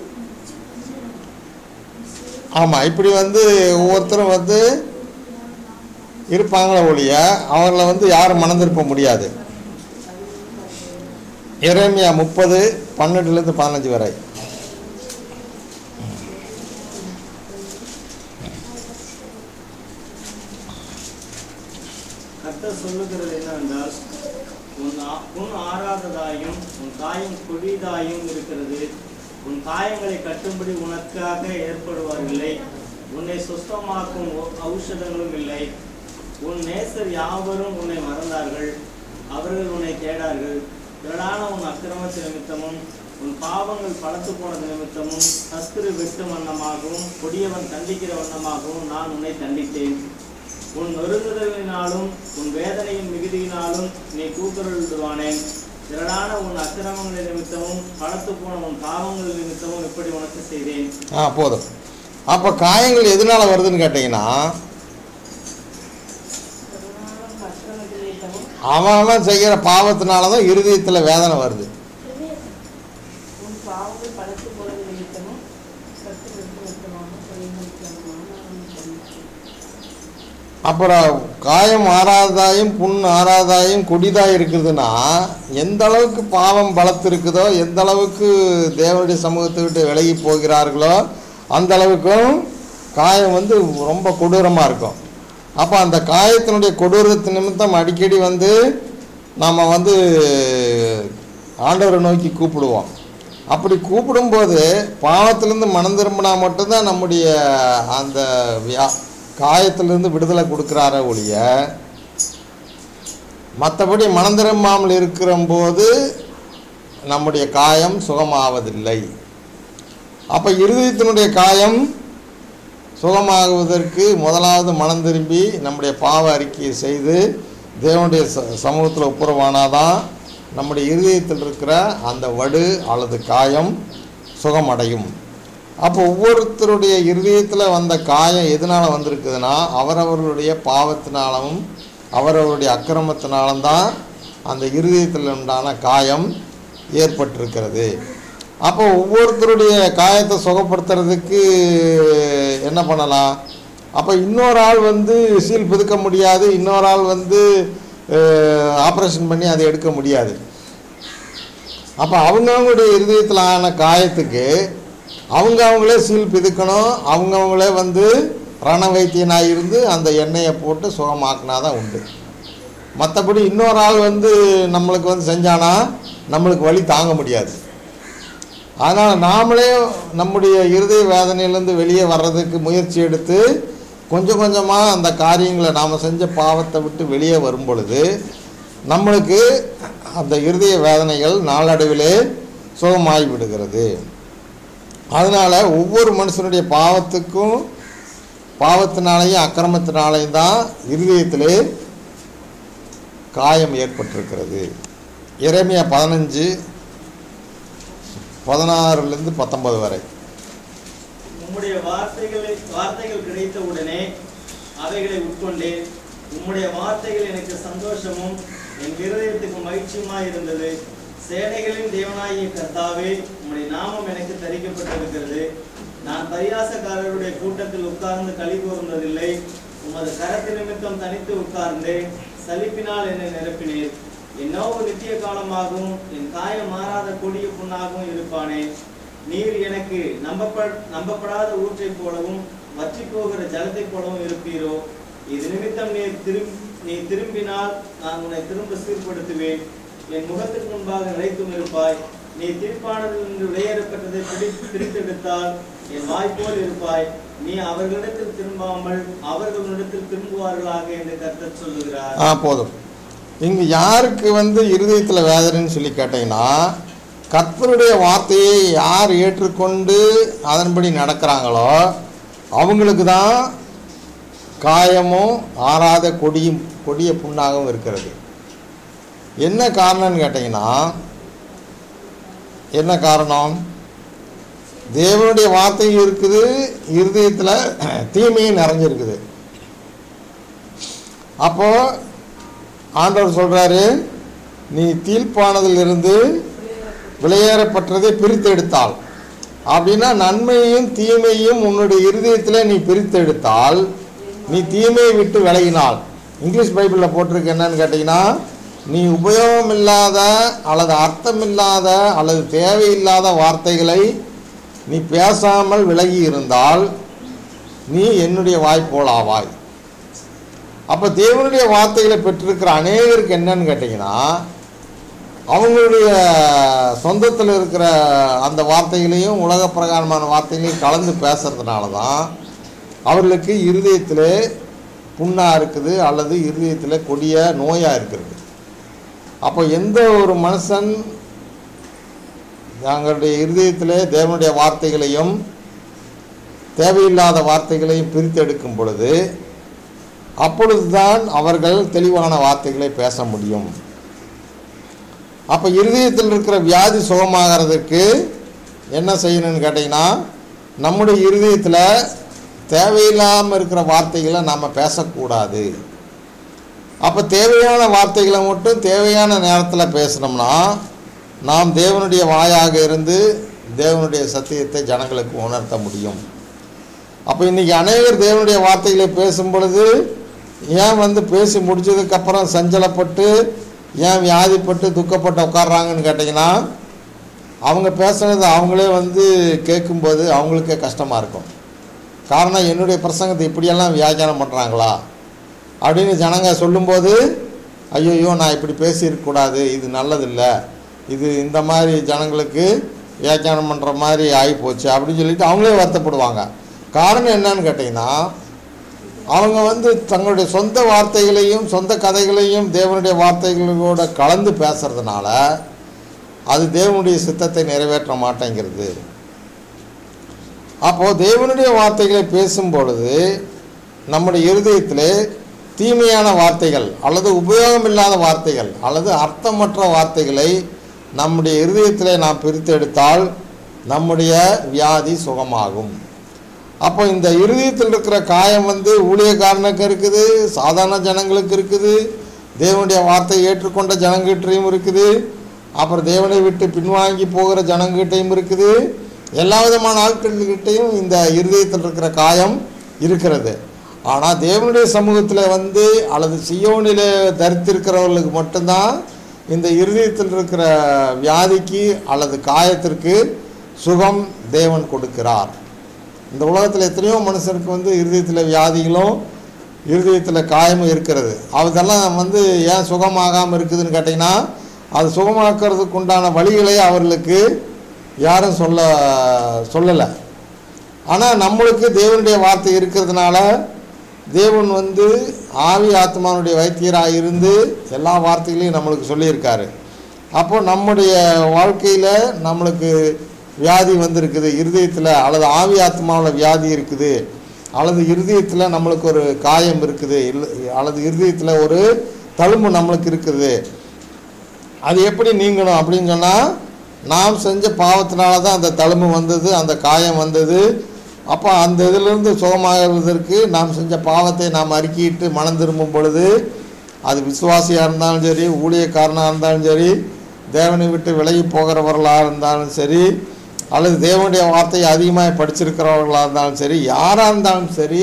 ஆமாம் இப்படி வந்து ஒவ்வொருத்தரும் வந்து இருப்பாங்களே ஒழிய அவங்கள வந்து யாரும் மனம் திருப்ப முடியாது எரேமியா முப்பது பன்னெண்டுலேருந்து பதினஞ்சு வரை கர்த்தர் சொல்லுகிறது என்னவென்றால் உன் ஆ- உன் ஆறாததாயும் உன் காயம் குழிதாயும் இருக்கிறது உன் காயங்களை கட்டும்படி உனக்காக ஏற்படுவாரில்லை உன்னை சுஸ்தமாக்கும் ஒ- ஔஷதங்களும் இல்லை உன் நேசர் யாவரும் உன்னை மறந்தார்கள் அவர்கள் உன்னை தேடார்கள் திரளான உன் அக்கிரமத்து நிமித்தமும் உன் பாவங்கள் பலத்து போனது நிமித்தமும் சத்துரு வெட்டும் வண்ணமாகவும் கொடியவன் தண்டிக்கிற வண்ணமாகவும் நான் உன்னை தண்டித்தேன் உன் நொறுங்குதலினாலும் உன் வேதனையின் மிகுதியினாலும் நீ கூக்குரலிடுவானேன் திரளான உன் அக்கிரமங்கள் நிமித்தமும் பலத்து போன உன் பாவங்கள் நிமித்தமும் இப்படி உனக்கு செய்தேன் ஆ போதும் அப்போ காயங்கள் எதனால் வருதுன்னு கேட்டிங்கன்னா அக்கிரமத்து நிமித்தமும் அவன் அவன் செய்கிற பாவத்தினால தான் இருதயத்தில் வேதனை வருது உன் பாவங்கள் பலத்து போனது நிமித்தமும் சத்து வெட்டு வெட்டமாக கொலைகளுக்கு அப்புறம் காயம் ஆறாதாயும் புண் ஆறாதாயும் கொடிதாக இருக்குதுன்னா எந்த அளவுக்கு பாவம் பலத்து இருக்குதோ எந்த அளவுக்கு தேவனுடைய சமூகத்தை விட்டு விலகி போகிறார்களோ அந்த அளவுக்கும் காயம் வந்து ரொம்ப கொடூரமாக இருக்கும் அப்போ அந்த காயத்தினுடைய கொடூரத்து நிமித்தம் அடிக்கடி வந்து நாம் வந்து ஆண்டவரை நோக்கி கூப்பிடுவோம் அப்படி கூப்பிடும்போது பாவத்திலேருந்து மனம் திரும்பினா மட்டும்தான் நம்முடைய அந்த வியா காயத்திலிருந்து விடுதலை கொடுக்குறார ஒழிய மற்றபடி மனம் திரும்பாமல் இருக்கிற போது நம்முடைய காயம் சுகமாவதில்லை அப்போ இருதயத்தினுடைய காயம் சுகமாகுவதற்கு முதலாவது மனம் திரும்பி நம்முடைய பாவ அறிக்கையை செய்து தேவனுடைய ச சமூகத்தில் ஒப்புரவானாதான் நம்முடைய இருதயத்தில் இருக்கிற அந்த வடு அல்லது காயம் சுகமடையும் அப்போ ஒவ்வொருத்தருடைய இருதயத்தில் வந்த காயம் எதனால் வந்திருக்குதுன்னா அவரவர்களுடைய பாவத்தினாலும் அவரவருடைய அக்கிரமத்தினாலும் தான் அந்த இருதயத்தில் உண்டான காயம் ஏற்பட்டிருக்கிறது அப்போ ஒவ்வொருத்தருடைய காயத்தை சுகப்படுத்துறதுக்கு என்ன பண்ணலாம் அப்போ இன்னொரு ஆள் வந்து சீல் பிதுக்க முடியாது இன்னொரு ஆள் வந்து ஆப்ரேஷன் பண்ணி அதை எடுக்க முடியாது அப்போ அவங்கவுங்களுடைய இருதயத்தில் ஆன காயத்துக்கு அவங்க அவங்களே சீல் பிதுக்கணும் அவங்க அவங்களே வந்து ரண வைத்தியனாக இருந்து அந்த எண்ணெயை போட்டு சுகமாக்குனா தான் உண்டு மற்றபடி இன்னொரு ஆள் வந்து நம்மளுக்கு வந்து செஞ்சானா நம்மளுக்கு வலி தாங்க முடியாது அதனால் நாமளே நம்முடைய இருதய வேதனையிலேருந்து வெளியே வர்றதுக்கு முயற்சி எடுத்து கொஞ்சம் கொஞ்சமாக அந்த காரியங்களை நாம் செஞ்ச பாவத்தை விட்டு வெளியே வரும் பொழுது நம்மளுக்கு அந்த இருதய வேதனைகள் நாளடைவிலே சுகமாகி விடுகிறது அதனால் ஒவ்வொரு மனுஷனுடைய பாவத்துக்கும் பாவத்தினாலேயும் அக்கிரமத்தினாலேயும் தான் இருதயத்திலே காயம் ஏற்பட்டிருக்கிறது இறைமையா பதினஞ்சு பதினாறுலேருந்து பத்தொன்பது வரை உம்முடைய வார்த்தைகளை வார்த்தைகள் கிடைத்த உடனே அவைகளை உட்கொண்டேன் உம்முடைய வார்த்தைகள் எனக்கு சந்தோஷமும் என் இருதயத்துக்கு மகிழ்ச்சியுமாய் இருந்தது சேனைகளின் தேவனாகிய கர்த்தாவே உம்முடைய நாமம் எனக்கு தரிக்கப்பட்டிருக்கிறது நான் பரியாசக்காரருடைய கூட்டத்தில் உட்கார்ந்து களி கூர்ந்ததில்லை உமது கரத்து நிமித்தம் தனித்து உட்கார்ந்தேன் சலிப்பினால் என்னை நிரப்பினீர் என் நோவு நித்திய காலமாகவும் என் காயம் மாறாத கொடிய புண்ணாகவும் இருப்பானே நீர் எனக்கு நம்பப்ப நம்பப்படாத ஊற்றைப் போலவும் வற்றி போகிற ஜலத்தைப் போலவும் இருப்பீரோ இது நிமித்தம் நீர் திரும் நீ திரும்பினால் நான் உன்னை திரும்ப சீர்படுத்துவேன் என் முகத்துக்கு முன்பாக நிலைத்தும் இருப்பாய் நீ திருப்பானதிலிருந்து வெளியேறப்பட்டதை பிடி பிரித்தெடுத்தால் என் வாய்ப்போல் இருப்பாய் நீ அவர்களிடத்தில் திரும்பாமல் அவர்களிடத்தில் திரும்புவார்களாக என்று கர்த்தர் சொல்லுகிறார் ஆ போதும் இங்கே யாருக்கு வந்து இருதயத்தில் வேதனைன்னு சொல்லி கேட்டிங்கன்னா கர்த்தருடைய வார்த்தையை யார் ஏற்றுக்கொண்டு அதன்படி நடக்கிறாங்களோ அவங்களுக்கு தான் காயமும் ஆறாத கொடியும் கொடிய புண்ணாகவும் இருக்கிறது என்ன காரணம்னு கேட்டிங்கன்னா என்ன காரணம் தேவனுடைய வார்த்தையும் இருக்குது இருதயத்தில் தீமையும் நிறைஞ்சிருக்குது அப்போ ஆண்டவர் சொல்றாரு நீ தீர்ப்பானதிலிருந்து வெளியேறப்பட்டதை பிரித்தெடுத்தால் அப்படின்னா நன்மையும் தீமையும் உன்னுடைய இருதயத்தில் நீ பிரித்தெடுத்தால் நீ தீமையை விட்டு விலகினாள் இங்கிலீஷ் பைபிளில் போட்டிருக்கு என்னன்னு கேட்டிங்கன்னா நீ உபயோகம் இல்லாத அல்லது அர்த்தமில்லாத அல்லது தேவையில்லாத வார்த்தைகளை நீ பேசாமல் விலகி இருந்தால் நீ என்னுடைய வாய்ப்போல் ஆவாய் அப்போ தேவனுடைய வார்த்தைகளை பெற்றிருக்கிற அநேகருக்கு என்னன்னு கேட்டிங்கன்னா அவங்களுடைய சொந்தத்தில் இருக்கிற அந்த வார்த்தைகளையும் உலக பிரகாரமான வார்த்தைகளையும் கலந்து பேசுறதுனால தான் அவர்களுக்கு இருதயத்தில் புண்ணாக இருக்குது அல்லது இருதயத்தில் கொடிய நோயாக இருக்கிறது அப்போ எந்த ஒரு மனுஷன் தங்களுடைய இருதயத்தில் தேவனுடைய வார்த்தைகளையும் தேவையில்லாத வார்த்தைகளையும் பிரித்தெடுக்கும் பொழுது அப்பொழுதுதான் அவர்கள் தெளிவான வார்த்தைகளை பேச முடியும் அப்போ இருதயத்தில் இருக்கிற வியாதி சுகமாகிறதுக்கு என்ன செய்யணும்னு கேட்டிங்கன்னா நம்முடைய இருதயத்தில் தேவையில்லாமல் இருக்கிற வார்த்தைகளை நாம் பேசக்கூடாது அப்போ தேவையான வார்த்தைகளை மட்டும் தேவையான நேரத்தில் பேசினோம்னா நாம் தேவனுடைய வாயாக இருந்து தேவனுடைய சத்தியத்தை ஜனங்களுக்கு உணர்த்த முடியும் அப்போ இன்றைக்கி அநேகர் தேவனுடைய வார்த்தைகளை பேசும் பொழுது ஏன் வந்து பேசி முடிச்சதுக்கப்புறம் சஞ்சலப்பட்டு ஏன் வியாதிப்பட்டு துக்கப்பட்டு உட்கார்றாங்கன்னு கேட்டிங்கன்னா அவங்க பேசுனது அவங்களே வந்து கேட்கும்போது அவங்களுக்கே கஷ்டமாக இருக்கும் காரணம் என்னுடைய பிரசங்கத்தை இப்படியெல்லாம் வியாக்கியானம் பண்ணுறாங்களா அப்படின்னு ஜனங்க சொல்லும்போது ஐயோ நான் இப்படி பேசியிருக்கக்கூடாது இது நல்லதில்லை இது இந்த மாதிரி ஜனங்களுக்கு வியாக்கியானம் பண்ணுற மாதிரி ஆகிப்போச்சு அப்படின்னு சொல்லிட்டு அவங்களே வருத்தப்படுவாங்க காரணம் என்னன்னு கேட்டிங்கன்னா அவங்க வந்து தங்களுடைய சொந்த வார்த்தைகளையும் சொந்த கதைகளையும் தேவனுடைய வார்த்தைகளோட கலந்து பேசுறதுனால அது தேவனுடைய சித்தத்தை நிறைவேற்ற மாட்டேங்கிறது அப்போது தேவனுடைய வார்த்தைகளை பேசும் பொழுது நம்முடைய இருதயத்திலே தீமையான வார்த்தைகள் அல்லது உபயோகமில்லாத வார்த்தைகள் அல்லது அர்த்தமற்ற வார்த்தைகளை நம்முடைய இருதயத்திலே நாம் பிரித்தெடுத்தால் நம்முடைய வியாதி சுகமாகும் அப்போ இந்த இருதயத்தில் இருக்கிற காயம் வந்து ஊழியக்காரனுக்கு இருக்குது சாதாரண ஜனங்களுக்கு இருக்குது தேவனுடைய வார்த்தையை ஏற்றுக்கொண்ட ஜனங்கிட்டையும் இருக்குது அப்புறம் தேவனை விட்டு பின்வாங்கி போகிற ஜனங்கிட்டையும் இருக்குது எல்லா விதமான ஆட்கள்கிட்டையும் இந்த இருதயத்தில் இருக்கிற காயம் இருக்கிறது ஆனால் தேவனுடைய சமூகத்தில் வந்து அல்லது சியோனிலே தரித்திருக்கிறவர்களுக்கு மட்டும்தான் இந்த இருதயத்தில் இருக்கிற வியாதிக்கு அல்லது காயத்திற்கு சுகம் தேவன் கொடுக்கிறார் இந்த உலகத்தில் எத்தனையோ மனுஷனுக்கு வந்து இருதயத்தில் வியாதிகளும் இருதயத்தில் காயமும் இருக்கிறது அதெல்லாம் வந்து ஏன் சுகமாகாமல் இருக்குதுன்னு கேட்டிங்கன்னா அது சுகமாக்கிறதுக்கு உண்டான வழிகளை அவர்களுக்கு யாரும் சொல்ல சொல்லலை ஆனால் நம்மளுக்கு தேவனுடைய வார்த்தை இருக்கிறதுனால தேவன் வந்து ஆவி ஆத்மானுடைய வைத்தியராக இருந்து எல்லா வார்த்தைகளையும் நம்மளுக்கு சொல்லியிருக்காரு அப்போ நம்முடைய வாழ்க்கையில் நம்மளுக்கு வியாதி வந்திருக்குது இருதயத்தில் அல்லது ஆவி ஆத்மாவில் வியாதி இருக்குது அல்லது இருதயத்தில் நம்மளுக்கு ஒரு காயம் இருக்குது இல்லை அல்லது இருதயத்தில் ஒரு தழும்பு நம்மளுக்கு இருக்குது அது எப்படி நீங்கணும் அப்படின்னு சொன்னால் நாம் செஞ்ச பாவத்தினால தான் அந்த தழும்பு வந்தது அந்த காயம் வந்தது அப்போ அந்த இதிலிருந்து சுகமாகிறதற்கு நாம் செஞ்ச பாவத்தை நாம் அறிக்கிட்டு மனம் திரும்பும் பொழுது அது விசுவாசியாக இருந்தாலும் சரி ஊழியக்காரனாக இருந்தாலும் சரி தேவனை விட்டு விலகி போகிறவர்களாக இருந்தாலும் சரி அல்லது தேவனுடைய வார்த்தையை அதிகமாக படிச்சிருக்கிறவர்களாக இருந்தாலும் சரி யாராக இருந்தாலும் சரி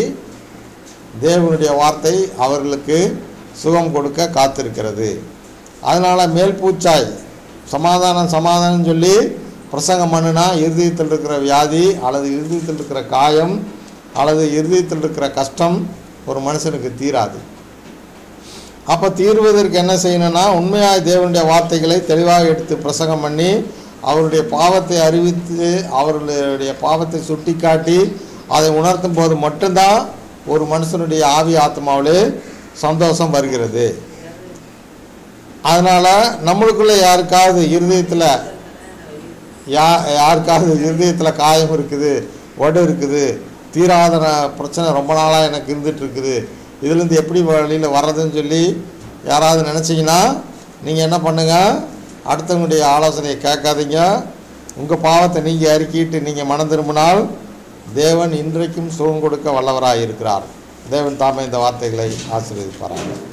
தேவனுடைய வார்த்தை அவர்களுக்கு சுகம் கொடுக்க காத்திருக்கிறது அதனால் மேல்பூச்சாய் சமாதானம் சமாதானம் சொல்லி பிரசங்கம் பண்ணுனா இருதயத்தில் இருக்கிற வியாதி அல்லது இருதயத்தில் இருக்கிற காயம் அல்லது இருதயத்தில் இருக்கிற கஷ்டம் ஒரு மனுஷனுக்கு தீராது அப்போ தீர்வதற்கு என்ன செய்யணும்னா உண்மையாய் தேவனுடைய வார்த்தைகளை தெளிவாக எடுத்து பிரசங்கம் பண்ணி அவருடைய பாவத்தை அறிவித்து அவர்களுடைய பாவத்தை சுட்டிக்காட்டி அதை உணர்த்தும் போது மட்டும்தான் ஒரு மனுஷனுடைய ஆவி ஆத்மாவிலே சந்தோஷம் வருகிறது அதனால் நம்மளுக்குள்ளே யாருக்காவது இருதயத்தில் யா யாருக்காவது இருதயத்தில் காயம் இருக்குது வடு இருக்குது தீராத ந- பிரச்சனை ரொம்ப நாளாக எனக்கு இருந்துட்டு இருக்குது இதுலேருந்து எப்படி வழியில் வர்றதுன்னு சொல்லி யாராவது நினச்சிங்கன்னா நீங்கள் என்ன பண்ணுங்கள் அடுத்தவங்களுடைய ஆலோசனையை கேட்காதீங்க உங்கள் பாவத்தை நீங்கள் அறிக்கிட்டு நீங்கள் மனம் திரும்பினால் தேவன் இன்றைக்கும் சுகம் கொடுக்க வல்லவராக இருக்கிறார் தேவன் தாமே இந்த வார்த்தைகளை ஆசீர்வதிப்பாராங்க